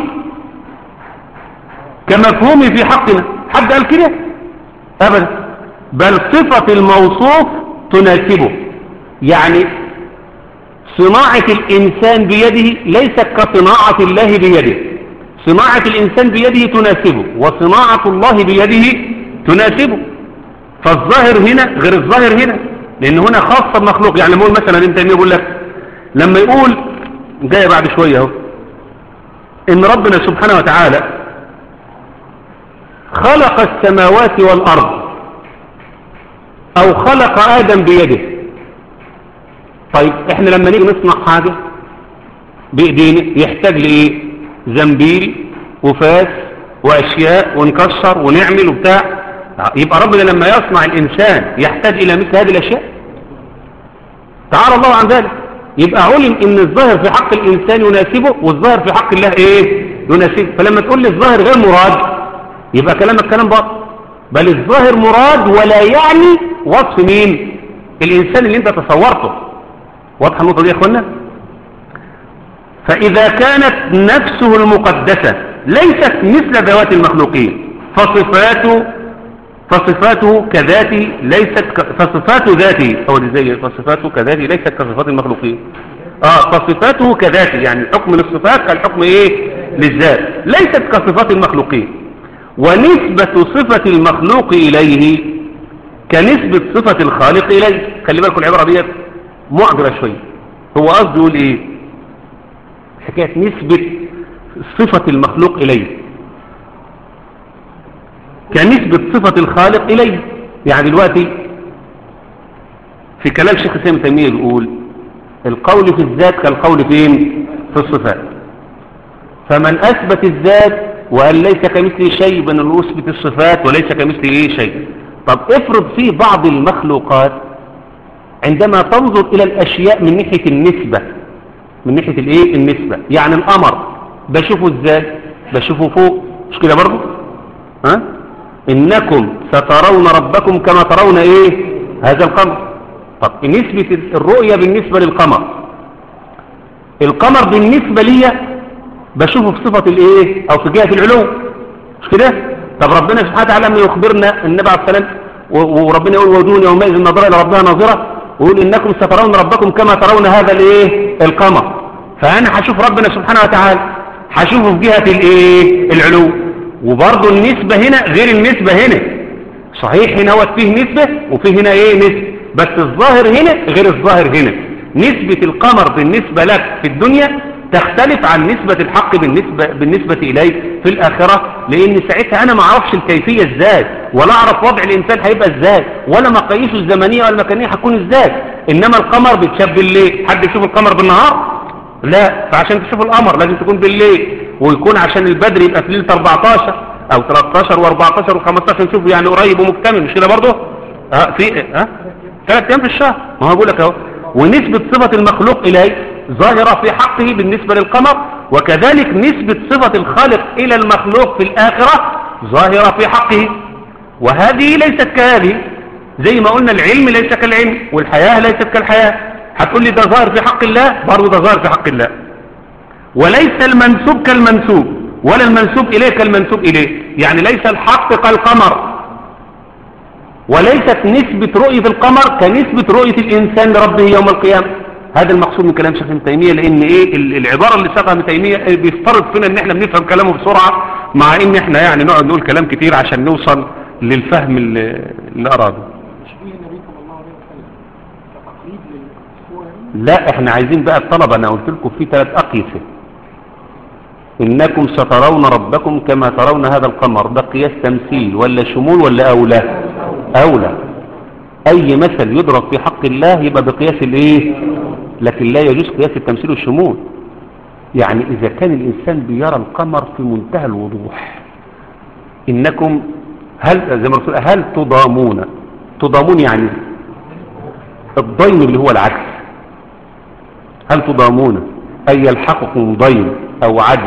كمفهومه في حقنا حد قال كده ابدا بل صفة الموصوف تناسبه يعني صناعة الإنسان بيده ليست كصناعة الله بيده صناعة الإنسان بيده تناسبه وصناعة الله بيده تناسبه فالظاهر هنا غير الظاهر هنا لأن هنا خاصة بمخلوق يعني بقول مثلا انت يقول لك لما يقول جاي بعد شوية اهو ان ربنا سبحانه وتعالى خلق السماوات والأرض او خلق ادم بيده طيب احنا لما نيجي نصنع حاجة بايدينا يحتاج لايه زنبيل وفاس واشياء ونكسر ونعمل وبتاع يبقى ربنا لما يصنع الانسان يحتاج الى مثل هذه الاشياء تعالى الله عن ذلك يبقى علم ان الظاهر في حق الانسان يناسبه والظاهر في حق الله ايه يناسبه فلما تقول لي الظاهر غير مراد يبقى كلامك كلام باطل بل الظاهر مراد ولا يعني وصف مين الإنسان اللي انت تصورته واضحة النقطة دي يا اخوانا فإذا كانت نفسه المقدسة ليست مثل ذوات المخلوقين فصفاته فصفاته كذاته ليست ك... فصفات ذاته هو دي زي فصفاته كذاته ليست كصفات المخلوقين اه فصفاته كذاته يعني حكم للصفات كالحكم ايه للذات ليست كصفات المخلوقين ونسبة صفة المخلوق إليه كنسبة صفة الخالق إليه خلي بالكم العبارة ديت معجبة شوية هو قصده يقول إيه حكاية نسبة صفة المخلوق إليه كنسبة صفة الخالق إليه يعني دلوقتي في كلام شيخ سامي تيمية يقول القول في الذات كالقول فين في الصفات فمن أثبت الذات وقال ليس كمثله شيء بأن يثبت الصفات وليس كمثله إيه شيء طب افرض في بعض المخلوقات عندما تنظر إلى الأشياء من ناحية النسبة من ناحية الإيه النسبة يعني القمر بشوفه إزاي بشوفه فوق مش كده برضه ها إنكم سترون ربكم كما ترون إيه هذا القمر طب نسبة الرؤية بالنسبة للقمر القمر بالنسبة لي بشوفه في صفة الايه او في جهة العلو مش كده طب ربنا سبحانه وتعالى لما يخبرنا النبي عليه السلام وربنا يقول وجون يومئذ نظرة الى ربها ناظرة ويقول انكم سترون ربكم كما ترون هذا الايه القمر فانا هشوف ربنا سبحانه وتعالى هشوفه في جهة الايه العلو وبرضه النسبة هنا غير النسبة هنا صحيح هنا هو فيه نسبة وفيه هنا ايه نسبة بس الظاهر هنا غير الظاهر هنا نسبة القمر بالنسبة لك في الدنيا تختلف عن نسبة الحق بالنسبة, بالنسبة إليك في الآخرة لأن ساعتها أنا ما أعرفش الكيفية إزاي ولا أعرف وضع الإنسان هيبقى إزاي ولا مقاييسه الزمنية ولا المكانية هتكون إزاي إنما القمر بيتشاف بالليل حد يشوف القمر بالنهار لا فعشان تشوف القمر لازم تكون بالليل ويكون عشان البدر يبقى في ليلة 14 أو 13 و14 و15 نشوف يعني قريب ومكتمل مش كده برضه ها في ها ثلاث أيام في الشهر ما هو بقول لك أهو ونسبة صفة المخلوق إليه ظاهرة في حقه بالنسبة للقمر وكذلك نسبة صفة الخالق إلى المخلوق في الآخرة ظاهرة في حقه وهذه ليست كهذه زي ما قلنا العلم ليس كالعلم والحياة ليست كالحياة هتقول لي ده ظاهر في حق الله برضه ده ظاهر في حق الله وليس المنسوب كالمنسوب ولا المنسوب إليه كالمنسوب إليه يعني ليس الحق كالقمر وليست نسبة رؤية القمر كنسبة رؤية الإنسان لربه يوم القيامة هذا المقصود من كلام شيخ ابن تيمية لأن إيه العبارة اللي ساقها ابن تيمية بيفترض فينا إن إحنا بنفهم كلامه بسرعة مع إن إحنا يعني نقعد نقول كلام كتير عشان نوصل للفهم اللي, اللي أراده لا إحنا عايزين بقى الطلبة أنا قلت لكم في ثلاث أقيسة إنكم سترون ربكم كما ترون هذا القمر ده قياس تمثيل ولا شمول ولا أولى أولى أي مثل يضرب في حق الله يبقى بقياس الإيه لكن لا يجوز قياس التمثيل والشمول يعني إذا كان الإنسان بيرى القمر في منتهى الوضوح إنكم هل زي ما رسول هل تضامون تضامون يعني الضيم اللي هو العكس هل تضامون أي يلحقكم ضيم أو عجز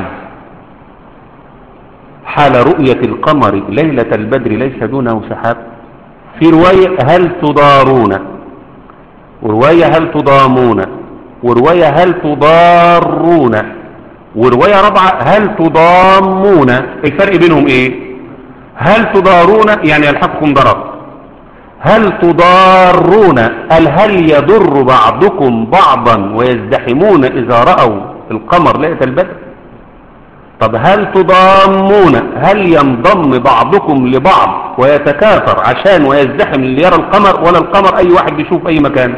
حال رؤية القمر ليلة البدر ليس دونه سحاب في رواية هل تضارون ورواية هل تضامون ورواية هل تضارون ورواية رابعة هل تضامون الفرق بينهم ايه هل تضارون يعني يلحقكم ضرر هل تضارون هل هل يضر بعضكم بعضا ويزدحمون إذا رأوا القمر ليلة البدر طب هل تضامون هل ينضم بعضكم لبعض ويتكاثر عشان ويزدحم اللي يرى القمر ولا القمر أي واحد بيشوف أي مكان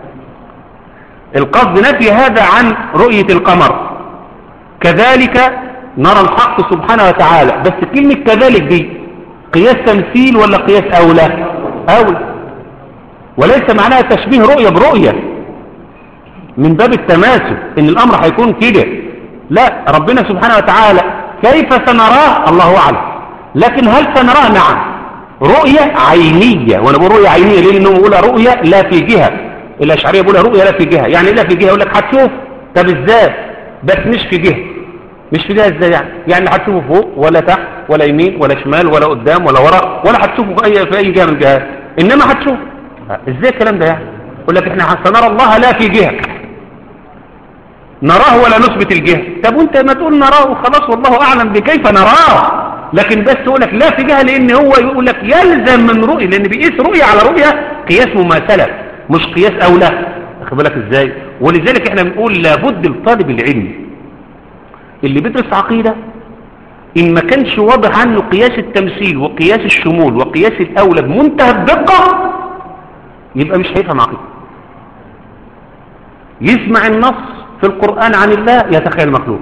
القصد نفي هذا عن رؤية القمر كذلك نرى الحق سبحانه وتعالى بس كلمة كذلك دي قياس تمثيل ولا قياس أولى أولى وليس معناها تشبيه رؤية برؤية من باب التماثل ان الامر هيكون كده لا ربنا سبحانه وتعالى كيف سنراه الله اعلم لكن هل سنراه نعم رؤية عينية وانا بقول رؤية عينية لانه بقول رؤية لا في جهة الاشعرية بقولها رؤية لا في جهة يعني لا في جهة يقول لك هتشوف طب ازاي بس مش في جهة مش في جهة ازاي يعني يعني لا هتشوفه فوق ولا تحت ولا يمين ولا شمال ولا قدام ولا ورا ولا هتشوفه في اي في اي جهة من الجهات انما هتشوف ازاي الكلام ده يعني يقول لك احنا سنرى الله لا في جهة نراه ولا نثبت الجهة طب وانت ما تقول نراه وخلاص والله اعلم بكيف نراه لكن بس تقول لك لا في جهة لان هو يقول لك يلزم من رؤية لان بيقيس رؤية على رؤية قياس مماثلة مش قياس اولى واخد بالك ازاي ولذلك احنا بنقول لابد لطالب العلم اللي بيدرس عقيدة ان ما كانش واضح عنه قياس التمثيل وقياس الشمول وقياس الاولى بمنتهى الدقة يبقى مش هيفهم عقيدة يسمع النص في القرآن عن الله يتخيل مخلوق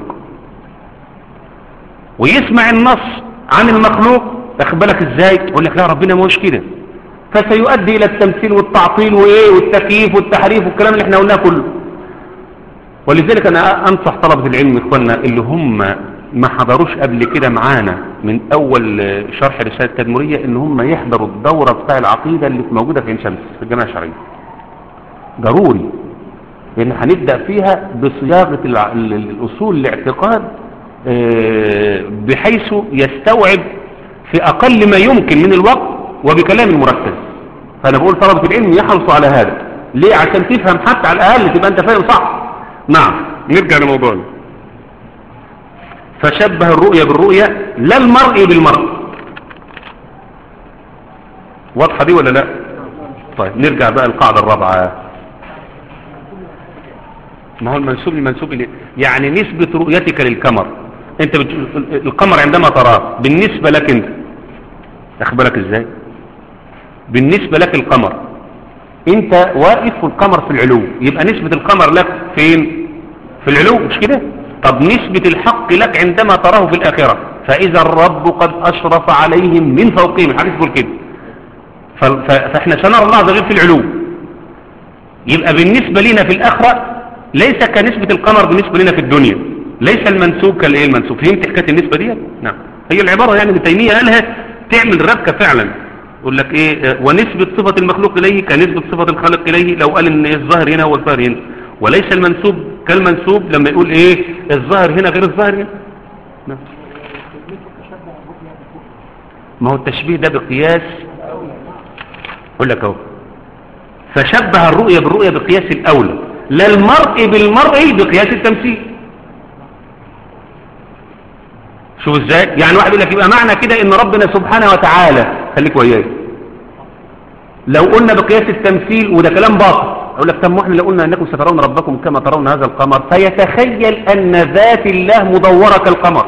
ويسمع النص عن المخلوق واخد بالك ازاي يقول لك لا ربنا ما هوش كده فسيؤدي الى التمثيل والتعطيل وايه والتكييف والتحريف والكلام اللي احنا قلناه كله ولذلك انا انصح طلبة العلم اخواننا اللي هم ما حضروش قبل كده معانا من اول شرح رسالة التدمرية ان هم يحضروا الدورة بتاع العقيدة اللي موجودة في عين شمس في الجامعة الشرعية ضروري لان هنبدأ فيها بصياغة الع- ال- ال- الاصول الاعتقاد آه، بحيث يستوعب في اقل ما يمكن من الوقت وبكلام مركز فانا بقول طلبة العلم يحرصوا على هذا ليه عشان تفهم حتى على الاقل تبقى انت فاهم صح نعم نرجع لموضوعنا فشبه الرؤية بالرؤية لا المرء بالمرء واضحة دي ولا لا طيب نرجع بقى القاعدة الرابعة ما هو المنسوب المنسوب إليه يعني نسبة رؤيتك للقمر انت بت... القمر عندما تراه بالنسبة لك انت اخبرك ازاي بالنسبة لك القمر انت واقف والقمر في العلو يبقى نسبة القمر لك فين في العلو مش كده طب نسبة الحق لك عندما تراه في الآخرة فإذا الرب قد أشرف عليهم من فوقهم الحديث يقول كده ف- ف- فإحنا سنرى الله عز وجل في العلو يبقى بالنسبة لنا في الآخرة ليس كنسبة القمر بالنسبة لنا في الدنيا ليس المنسوب كالايه المنسوب فهمت حكاية النسبة دي نعم هي العبارة يعني ابن تيمية قالها تعمل ربكة فعلا يقول لك ايه آه، ونسبة صفة المخلوق اليه كنسبة صفة الخالق اليه لو قال ان الظاهر هنا هو الظاهر هنا وليس المنسوب كالمنسوب لما يقول ايه الظاهر هنا غير الظاهر هنا نعم. ما هو التشبيه ده بقياس اقول لك اهو فشبه الرؤية بالرؤية بقياس الأولى لا المرء بالمرء بقياس التمثيل شوف ازاي يعني واحد يقول لك يبقى معنى كده ان ربنا سبحانه وتعالى خليك وياي لو قلنا بقياس التمثيل وده كلام باطل اقول لك طب ما احنا لو قلنا انكم سترون ربكم كما ترون هذا القمر فيتخيل ان ذات الله مدوره كالقمر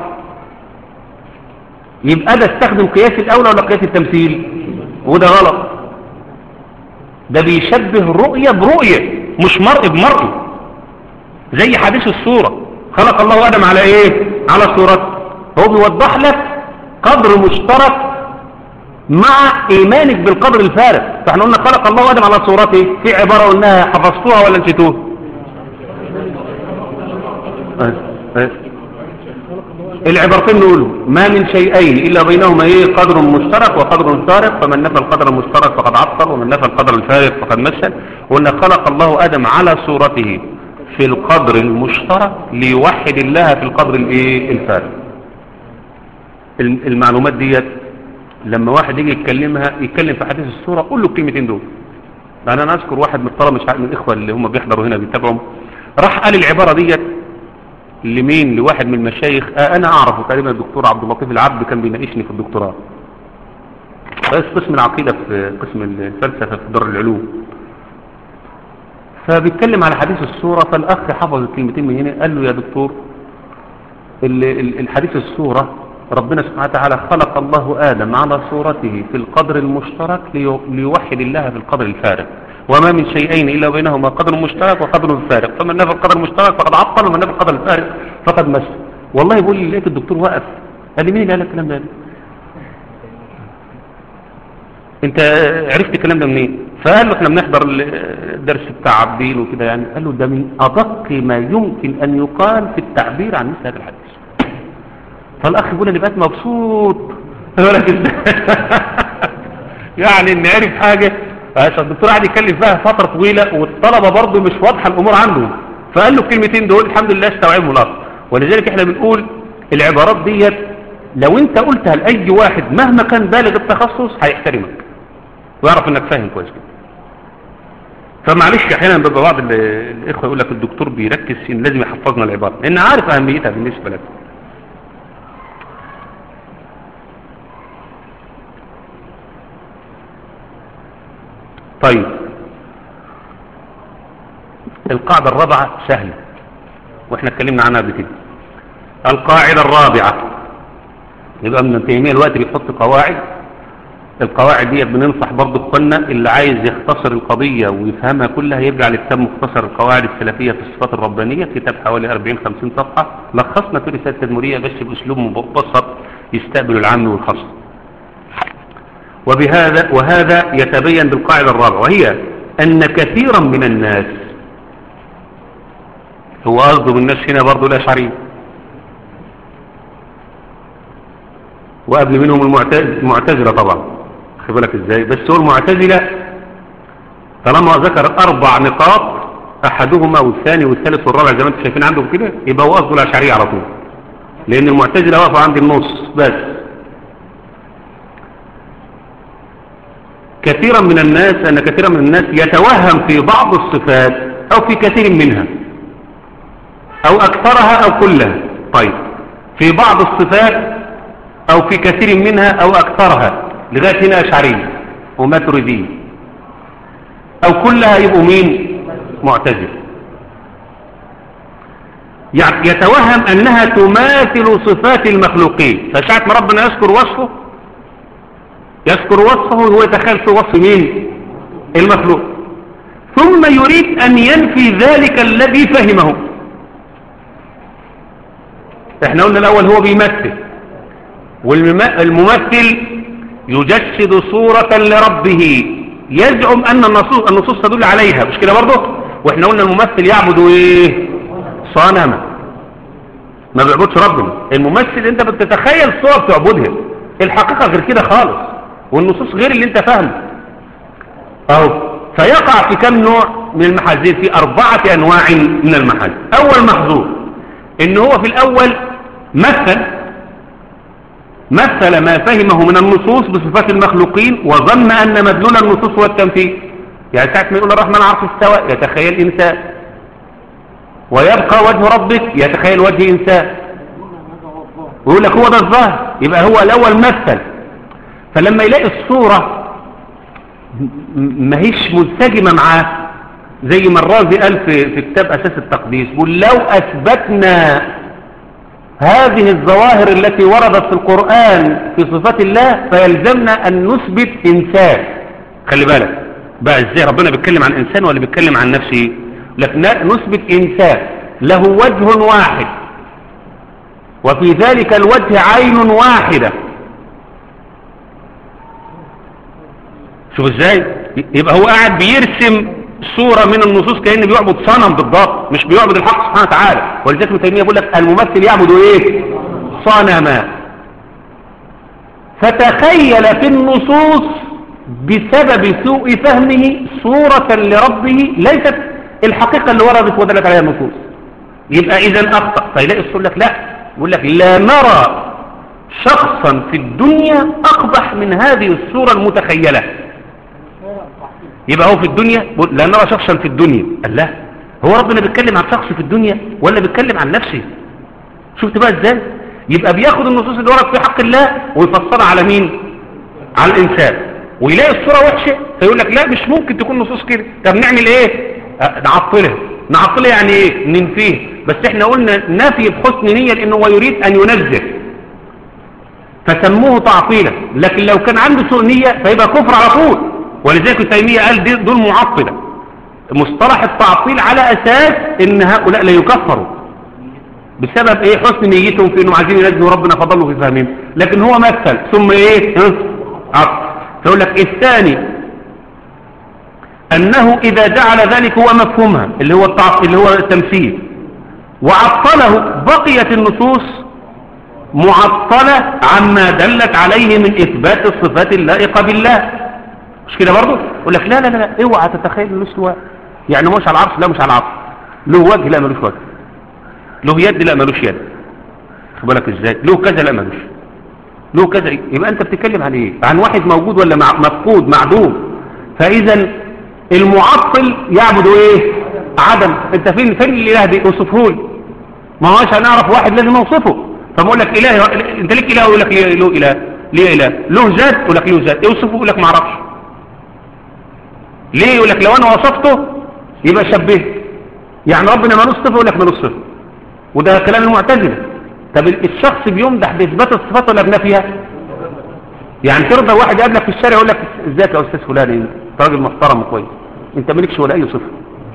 يبقى ده استخدم قياس الاولى ولا قياس التمثيل وده غلط ده بيشبه الرؤية برؤية مش مرء بمرء زي حديث الصورة خلق الله آدم على ايه على صورته هو بيوضح لك قدر مشترك مع ايمانك بالقدر الفارق فاحنا قلنا خلق الله آدم على صورته في عبارة قلناها حفظتوها ولا نسيتوها اه، اه. العبارتين نقولوا ما من شيئين إلا بينهما إيه قدر مشترك وقدر فارق فمن نفى القدر المشترك فقد عطل ومن نفى القدر الفارق فقد مثل وأن خلق الله آدم على صورته في القدر المشترك ليوحد الله في القدر الإيه الفارق الم- المعلومات ديت لما واحد يجي يتكلمها يتكلم في حديث الصورة قول له الكلمتين دول يعني أنا أذكر واحد من الطلبة مش عارف من الإخوة اللي هم بيحضروا هنا بيتابعوا راح قال العبارة ديت لمين لواحد من المشايخ آه انا اعرفه تقريبا الدكتور عبد اللطيف العبد كان بيناقشني في الدكتوراه رئيس قسم العقيدة في قسم الفلسفة في دار العلوم فبيتكلم على حديث الصورة فالأخ حفظ الكلمتين من هنا قال له يا دكتور ال- ال- الحديث الصورة ربنا سبحانه وتعالى خلق الله آدم على صورته في القدر المشترك ليو- ليوحد الله في القدر الفارق وما من شيئين إلا بينهما قدر مشترك وقدر فارق فمن نفى القدر المشترك فقد عطل ومن نفى القدر الفارق فقد مس والله بيقول لي لقيت الدكتور واقف قال لي مين اللي قال لك الكلام ده انت عرفت الكلام ده منين فقال له احنا بنحضر الدرس بتاع عبدين وكده يعني قال له ده من ادق ما يمكن ان يقال في التعبير عن مثل هذا الحديث فالاخ يقول انا بقيت مبسوط يقول لك ازاي يعني ان عرف حاجه عشان الدكتور قاعد يتكلم فيها فتره طويله والطلبه برضه مش واضحه الامور عندهم فقال له الكلمتين دول الحمد لله استوعبهم الاخ ولذلك احنا بنقول العبارات ديت لو انت قلتها لاي واحد مهما كان بالغ التخصص هيحترمك ويعرف انك فاهم كويس كده فمعلش احيانا بيبقى بعض ال- الاخوه يقول لك الدكتور بيركز ان لازم يحفظنا العباره لان عارف اهميتها بالنسبه لك طيب القاعدة الرابعة سهلة واحنا اتكلمنا عنها قبل كده القاعدة الرابعة يبقى ابن تيمية الوقت بيحط قواعد القواعد دي بننصح برضه اخواننا اللي عايز يختصر القضية ويفهمها كلها يرجع لكتاب مختصر القواعد السلفية في الصفات الربانية كتاب حوالي 40 50 صفحة لخصنا في رسالة تدمرية بس باسلوب مبسط يستقبل العام والخاص وبهذا وهذا يتبين بالقاعدة الرابعة وهي أن كثيرا من الناس هو قصده بالناس هنا برضه الأشعري وقبل منهم المعتز- المعتزلة طبعا خد بالك ازاي بس هو المعتزلة طالما ذكر اربع نقاط احدهما والثاني والثالث والرابع زي ما انتم شايفين عندهم كده يبقى هو قصده الاشعرية على طول لان المعتزلة واقفة عند النص بس كثيرا من الناس ان كثيرا من الناس يتوهم في بعض الصفات او في كثير منها او اكثرها او كلها طيب في بعض الصفات او في كثير منها او اكثرها لغاية هنا اشعرية وما تريدين او كلها يبقوا مين معتزل يعني يتوهم انها تماثل صفات المخلوقين فساعة ما ربنا يذكر وصفه يذكر وصفه وهو يتخيل في وصف مين المخلوق ثم يريد ان ينفي ذلك الذي فهمه احنا قلنا الاول هو بيمثل والممثل يجسد صورة لربه يزعم ان النصوص, النصوص تدل عليها مش كده برضه واحنا قلنا الممثل يعبد ايه صنما ما بيعبدش ربنا الممثل انت بتتخيل صورة بتعبدها الحقيقة غير كده خالص والنصوص غير اللي انت فاهمه اهو فيقع في كم نوع من المحاذير في اربعة انواع من المحاذير اول محظور ان هو في الاول مثل مثل ما فهمه من النصوص بصفات المخلوقين وظن ان مدلول النصوص هو التمثيل يعني ساعة ما يقول الرحمن عرش استوى يتخيل انسان ويبقى وجه ربك يتخيل وجه انسان ويقول لك هو ده الظاهر يبقى هو الاول مثل فلما يلاقي الصورة ما هيش منسجمة معاه زي ما الرازي قال في, في كتاب أساس التقديس بيقول لو أثبتنا هذه الظواهر التي وردت في القرآن في صفات الله فيلزمنا أن نثبت إنسان خلي بالك بقى ازاي ربنا بيتكلم عن إنسان ولا بيتكلم عن نفسه لكن نثبت إنسان له وجه واحد وفي ذلك الوجه عين واحدة شوف ازاي يبقى هو قاعد بيرسم صورة من النصوص كأنه بيعبد صنم بالضبط مش بيعبد الحق سبحانه وتعالى ولذلك ابن تيمية بيقول لك الممثل يعبد ايه صنما فتخيل في النصوص بسبب سوء فهمه صورة لربه ليست الحقيقة اللي وردت ودلت عليها النصوص يبقى اذا اخطأ فيلاقي الصور لك لا يقول لك لا نرى شخصا في الدنيا اقبح من هذه الصورة المتخيلة يبقى هو في الدنيا لا نرى شخصا في الدنيا قال لا هو ربنا بيتكلم عن شخص في الدنيا ولا بيتكلم عن نفسه شفت بقى ازاي يبقى بياخد النصوص اللي ورد في حق الله ويفسرها على مين على الانسان ويلاقي الصورة وحشة فيقول لك لا مش ممكن تكون نصوص كده طب نعمل ايه أه نعطلها نعطلها يعني ايه ننفيه بس احنا قلنا نفي بحسن نية لانه هو يريد ان ينزه فسموه تعطيلا لكن لو كان عنده سوء نية فيبقى كفر على طول ولذلك تيمية قال دي دول معطلة مصطلح التعطيل على أساس ان هؤلاء لا يكفروا بسبب ايه حسن نيتهم في انهم عايزين ينزلوا ربنا فضلوا في فهمهم لكن هو مثل ثم ايه عطل فيقول لك الثاني انه اذا جعل ذلك هو مفهومها اللي هو التعطيل اللي هو التمثيل وعطله بقيت النصوص معطلة عما دلت عليه من اثبات الصفات اللائقة بالله مش كده برضه يقول لك لا لا لا اوعى تتخيل له استواء يعني مش على العرش لا مش على العرش له وجه لا ملوش وجه له يد لا ملوش يد خد بالك ازاي له كذا لا ملوش له كذا يبقى انت بتتكلم عن ايه عن واحد موجود ولا مع... مفقود معدوم فاذا المعطل يعبد ايه عدم انت فين فين الاله دي اوصفه لي ما هوش هنعرف واحد لازم اوصفه فبقول لك اله انت ليك اله يقول لك ليه له اله ليه اله له ذات يقول لك له ذات اوصفه يقول لك ما اعرفش ليه يقول لك لو انا وصفته يبقى شبهه يعني ربنا مالوش صفه يقول لك مالوش صفه وده كلام المعتزله طب الشخص بيمدح باثبات الصفات ولا بنفيها يعني ترضى واحد يقابلك في الشارع يقول لك ازيك يا استاذ فلان انت راجل محترم وكويس انت مالكش ولا اي صفه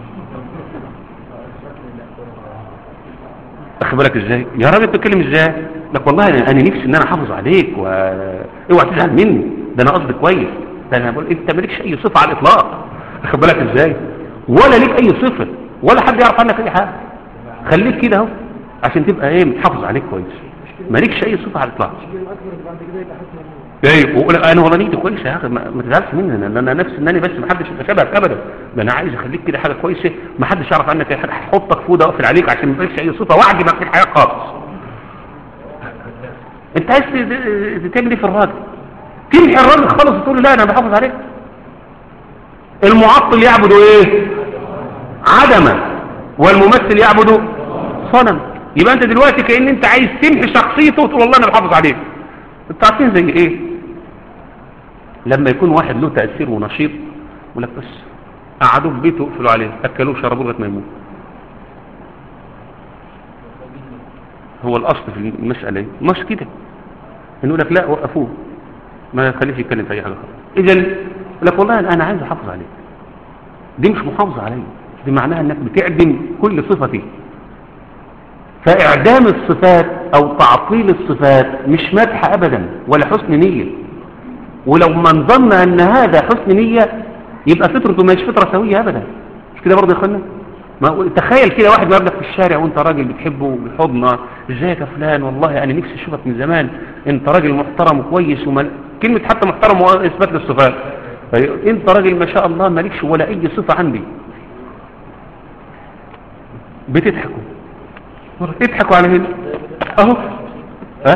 اخد بالك ازاي يا راجل بتتكلم ازاي لك والله انا انا نفسي ان انا احافظ عليك و اوعى تزعل مني ده انا قصدي كويس ده انا بقول انت مالكش اي صفه على الاطلاق اخد بالك ازاي ولا ليك اي صفه ولا حد يعرف عنك اي حاجه خليك كده اهو عشان تبقى ايه متحافظ عليك كويس مالكش اي صفه على الاطلاق الشيء الاكبر اللي بعد كده يبقى حسن الله ايه وأقول انا والله نيتي كويسه يا اخي ما ما تزعلش مني انا انا نفسي انني بس ما حدش يتشابهك ابدا ده انا عايز اخليك كده حاجه كويسه ما حدش يعرف عنك اي حاجه هحطك فوده واقفل عليك عشان ما فيش اي صفه واعجبك في الحياه خالص انت عايز ت- ت- تعمل ايه في الراجل تمحي الراجل خالص وتقول له لا انا بحافظ عليك المعطل يعبد ايه عدما والممثل يعبد صنم يبقى انت دلوقتي كأن انت عايز تمحي شخصيته وتقول والله انا بحافظ عليك انت عارفين زي ايه لما يكون واحد له تأثير ونشيط يقول لك بس قعدوه في بيته وقفلوا عليه اكلوه وشربوه لغايه ما يموت هو الاصل في المساله ايه مش كده يقول لك لا وقفوه ما تخليش يتكلم في اي حاجه خالص اذا يقول لك والله انا عايز احافظ عليك دي مش محافظه عليا دي معناها انك بتعدم كل صفه فيه فاعدام الصفات او تعطيل الصفات مش مدح ابدا ولا حسن نيه ولو من ظن ان هذا حسن نيه يبقى فطرته مش فطره سويه ابدا مش كده برضه يا اخوانا ما تخيل كده واحد مقابلك في الشارع وانت راجل بتحبه بالحضنه ازيك يا فلان والله انا نفسي اشوفك من زمان انت راجل محترم وكويس ومل... كلمه حتى محترم هو اثبات للصفات طيب انت راجل ما شاء الله مالكش ولا اي صفه عندي بتضحكوا اضحكوا على هنا اهو ها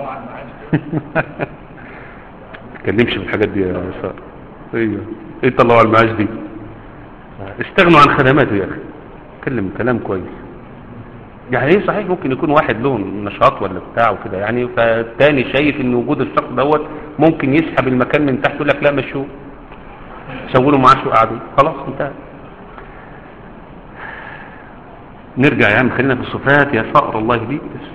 تتكلمش في الحاجات دي يا سار ايوه ايه طلعوا على المعاش دي استغنوا عن خدماته يا اخي اتكلم كلام كويس يعني ايه صحيح ممكن يكون واحد له نشاط ولا بتاع وكده يعني فالتاني شايف ان وجود الشخص دوت ممكن يسحب المكان من تحت يقول لك لا مشوه سووا له معاش وقعدوا خلاص انتهى نرجع يا عم خلينا في الصفات يا فقر الله بيك بس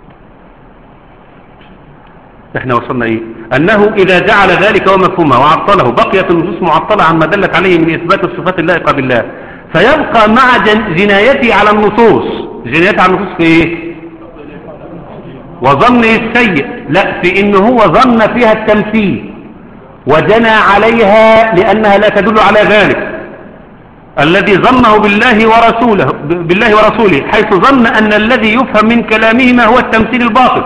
احنا وصلنا ايه انه اذا جعل ذلك ومفهومه وعطله بقيت النصوص معطله عما دلت عليه من اثبات الصفات اللائقه بالله فيبقى مع جن- جنايته على النصوص جنايته على النصوص في ايه وظنه السيء لا في ان هو ظن فيها التمثيل وجنى عليها لانها لا تدل على ذلك الذي ظنه بالله ورسوله ب- بالله ورسوله حيث ظن ان الذي يفهم من كلامهما هو التمثيل الباطل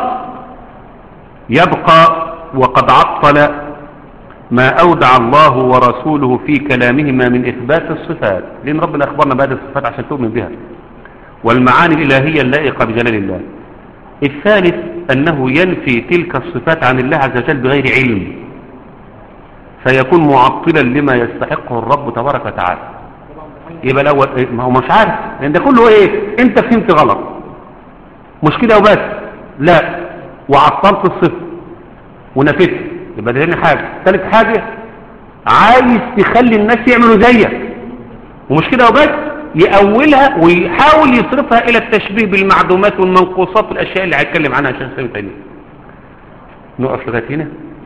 يبقى وقد عطل ما أودع الله ورسوله في كلامهما من إثبات الصفات لأن ربنا أخبرنا بهذه الصفات عشان تؤمن بها والمعاني الإلهية اللائقة بجلال الله الثالث أنه ينفي تلك الصفات عن الله عز وجل بغير علم فيكون معطلا لما يستحقه الرب تبارك وتعالى يبقى الأول إيه؟ ما هو مش عارف لأن ده كله إيه أنت فهمت غلط مش كده وبس لا وعطلت الصفر ونفيت يبقى ده تاني حاجة ثالث حاجة عايز تخلي الناس يعملوا زيك ومش كده وبس يأولها ويحاول يصرفها إلى التشبيه بالمعدومات والمنقوصات والأشياء اللي هيتكلم عنها عشان سنة تانية نقف لغاية هنا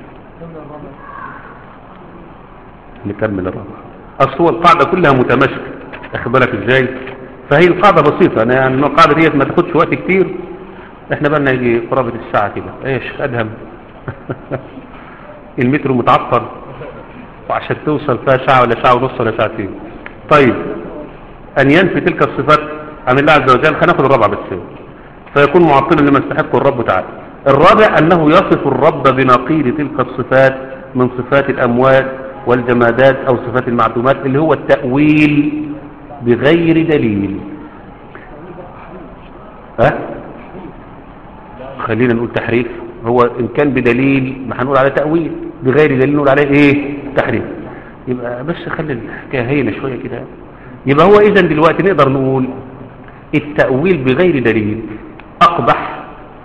نكمل الرابع أصل هو القاعدة كلها متماسكة أخد بالك إزاي فهي القاعدة بسيطة أنا يعني القاعدة ديت ما تاخدش وقت كتير احنا بقى لنا يجي قرابة الساعة كده ايش ادهم المترو متعطل وعشان توصل فيها ساعة ولا ساعة ونص ولا ساعتين طيب ان ينفي تلك الصفات عن الله عز وجل هناخد الرابع بس فيكون معطلا لما يستحقه الرب تعالى الرابع انه يصف الرب بنقيض تلك الصفات من صفات الاموات والجمادات او صفات المعدومات اللي هو التأويل بغير دليل ها خلينا نقول تحريف هو ان كان بدليل ما هنقول عليه تأويل بغير دليل نقول عليه ايه تحريف يبقى بس خلي الحكايه هينه شويه كده يبقى هو اذا دلوقتي نقدر نقول التأويل بغير دليل اقبح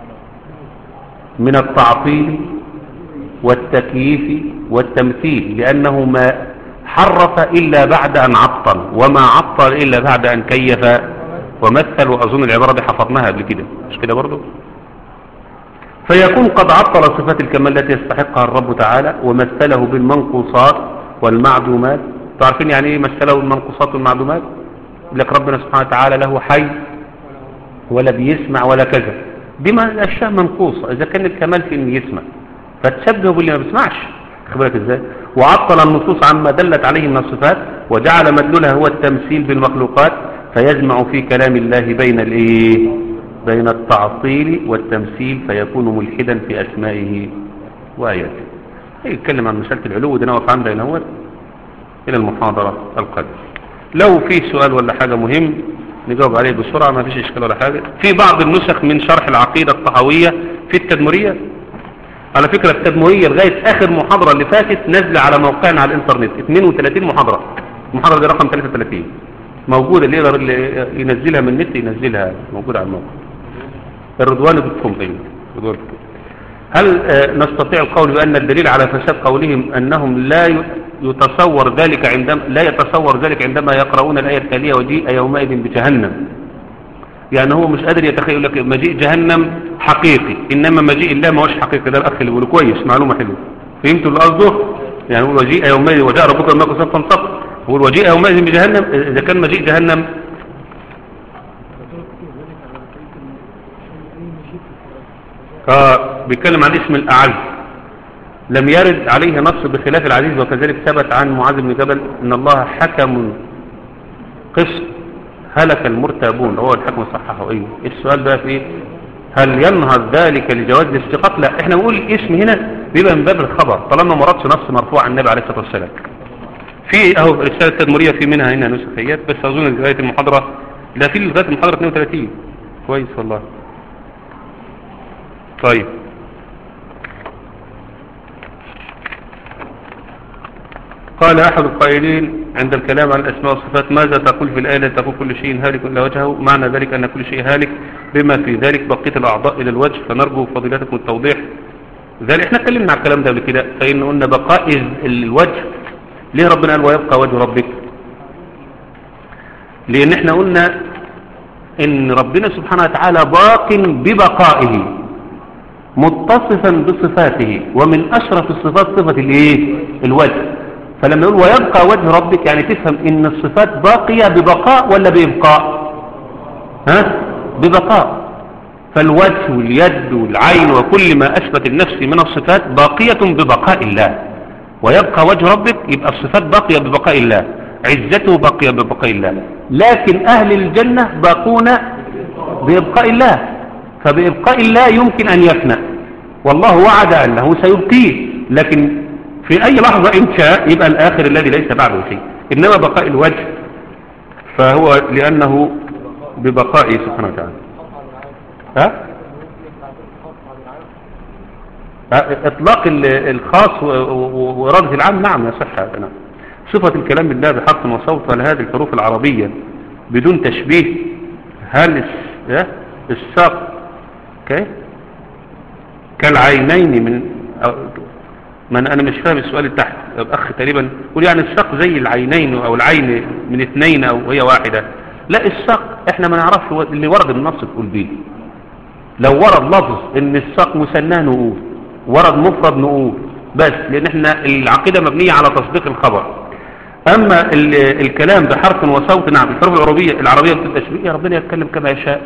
من التعطيل والتكييف والتمثيل لانه ما حرف الا بعد ان عطل وما عطل الا بعد ان كيف ومثل واظن العباره دي حفظناها قبل كده مش كده برضه فيكون قد عطل صفات الكمال التي يستحقها الرب تعالى ومثله بالمنقوصات والمعدومات تعرفين يعني ايه مثله بالمنقوصات والمعدومات يقول لك ربنا سبحانه وتعالى له حي ولا بيسمع ولا كذا دي ما اشياء منقوصه اذا كان الكمال في ان يسمع فتشبهه باللي ما بيسمعش خبرك ازاي وعطل النصوص عما دلت عليه من الصفات وجعل مدلولها هو التمثيل بالمخلوقات فيجمع في كلام الله بين الايه بين التعطيل والتمثيل فيكون ملحدا في أسمائه وآياته يتكلم عن مسألة العلو ده نقف عندها هنا إلى المحاضرة القادمة لو في سؤال ولا حاجة مهم نجاوب عليه بسرعة ما فيش إشكال ولا حاجة في بعض النسخ من شرح العقيدة الطحوية في التدمرية على فكرة التدمرية لغاية آخر محاضرة اللي فاتت نازلة على موقعنا على الإنترنت 32 محاضرة المحاضرة دي رقم 33 موجودة اللي يقدر اللي ينزلها من النت ينزلها موجودة على الموقع الرضوان دوت كوم أيوه رضوان دوت كوم. هل آه، نستطيع القول بأن الدليل على فساد قولهم أنهم لا ي- يتصور ذلك عندما لا يتصور ذلك عندما يقرؤون الآية التالية وجيء يومئذ بجهنم يعني هو مش قادر يتخيل لك مجيء جهنم حقيقي إنما مجيء الله ما هوش حقيقي ده الأخ اللي بيقوله كويس معلومة حلوة فهمتوا اللي قصده يعني هو وجيء يومئذ وجاء ربك الملك صفا صفا هو وجيء يومئذ بجهنم إذا كان مجيء جهنم آه بيتكلم عن اسم الأعز لم يرد عليه نص بخلاف العزيز وكذلك ثبت عن معاذ بن جبل ان الله حكم قسط هلك المرتابون هو الحكم صححه ايه السؤال بقى في ايه هل ينهض ذلك لجواز الاستقاط لا احنا بنقول الاسم هنا بيبقى من باب الخبر طالما ما وردش نص مرفوع عن النبي عليه الصلاه والسلام في اهو رساله تدمريه في منها هنا نسخيات بس اظن لغايه المحاضره لا في لغايه المحاضره 32 كويس والله طيب قال أحد القائلين عند الكلام عن الأسماء والصفات ماذا تقول في الآية التي تقول كل شيء هالك إلا وجهه معنى ذلك أن كل شيء هالك بما في ذلك بقية الأعضاء إلى الوجه فنرجو فضيلتكم التوضيح ذلك احنا اتكلمنا عن الكلام ده قبل كده فإن قلنا بقاء الوجه ليه ربنا قال ويبقى وجه ربك لأن احنا قلنا إن ربنا سبحانه وتعالى باق ببقائه متصفا بصفاته ومن أشرف الصفات صفة الايه الوجه فلما يقول ويبقى وجه ربك يعني تفهم ان الصفات باقية ببقاء ولا بإبقاء ها ببقاء فالوجه واليد والعين وكل ما أثبت النفس من الصفات باقية ببقاء الله ويبقى وجه ربك يبقى الصفات باقية ببقاء الله عزته باقية ببقاء الله لكن أهل الجنة باقون بإبقاء الله فبإبقاء الله يمكن أن يفنى والله وعد أنه سيبقيه لكن في أي لحظة إن شاء يبقى الآخر الذي ليس بعده شيء إنما بقاء الوجه فهو لأنه ببقائه سبحانه وتعالى ها؟ ها؟ إطلاق ال- الخاص و- و- وإرادة العام نعم يصح هذا نعم صفة الكلام بالله بحق وصوت هل هذه الحروف العربية بدون تشبيه هل الس- ها؟ الساق كيف كالعينين من أو من انا مش فاهم السؤال اللي تحت الاخ تقريبا يقول يعني الساق زي العينين او العين من اثنين او هي واحدة لا الساق احنا ما نعرفش هو اللي ورد النص تقول بيه لو ورد لفظ ان الساق مثناه نقول ورد مفرد نقول بس لان احنا العقيدة مبنية على تصديق الخبر اما ال- الكلام بحرف وصوت نعم الحروف العربية العربية بالتشبيه يا ربنا يتكلم كما يشاء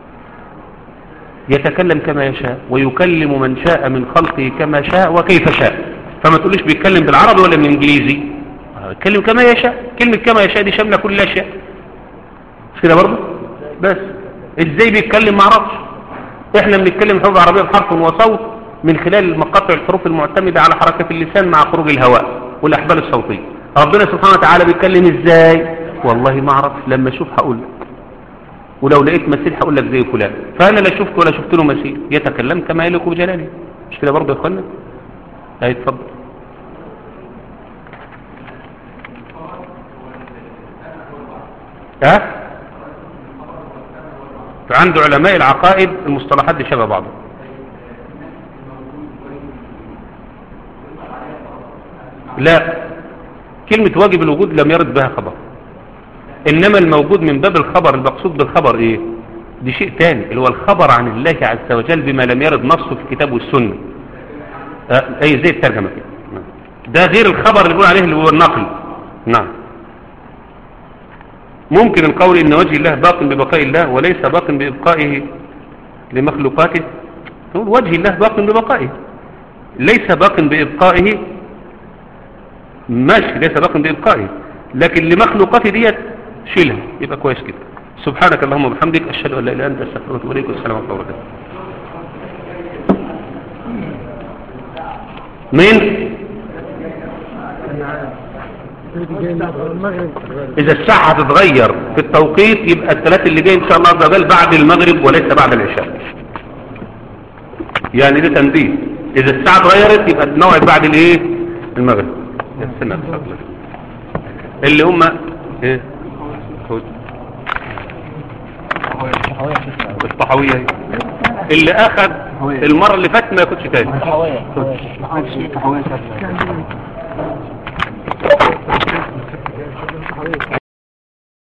يتكلم كما يشاء ويكلم من شاء من خلقه كما شاء وكيف شاء فما تقوليش بيتكلم بالعربي ولا بالانجليزي آه، يتكلم كما يشاء كلمة كما يشاء دي شاملة كل الاشياء مش كده برضه بس ازاي بيتكلم ما اعرفش احنا بنتكلم الحروف العربية بحرف وصوت من خلال مقاطع الحروف المعتمدة على حركة اللسان مع خروج الهواء والاحبال الصوتية ربنا سبحانه وتعالى بيتكلم ازاي والله ما اعرفش لما اشوف هقول لك ولو لقيت مثيل هقول لك زي فلان فانا لا شفت ولا شفت له مثيل يتكلم كما يليق بجلاله مش كده برضه يا اخوانا اي اتفضل ها فعنده علماء العقائد المصطلحات دي شبه بعضها لا كلمة واجب الوجود لم يرد بها خبر إنما الموجود من باب الخبر المقصود بالخبر إيه دي شيء تاني اللي هو الخبر عن الله عز وجل بما لم يرد نصه في الكتاب والسنة آه، أي زي الترجمة كده نعم. ده غير الخبر اللي بيقول عليه اللي هو النقل نعم ممكن القول إن وجه الله باق ببقاء الله وليس باق بإبقائه لمخلوقاته تقول وجه الله باق ببقائه ليس باق بإبقائه ماشي ليس باق بإبقائه لكن لمخلوقاته ديت شيلها يبقى كويس كده سبحانك اللهم وبحمدك اشهد ان لا اله الا انت استغفرك واتوب اليك والسلام عليكم ورحمه الله وبركاته مين المغرب اذا الساعه هتتغير في التوقيت يبقى الثلاث اللي جاي ان شاء الله عز وجل بعد المغرب وليس بعد العشاء يعني ده تنبيه اذا الساعه اتغيرت يبقى نوعد بعد الايه المغرب استنى بفضلك. اللي هم ايه خد. الطحاوية اهي. اللي اخذ المرة اللي فاتت ما ياخدش تاني حوالي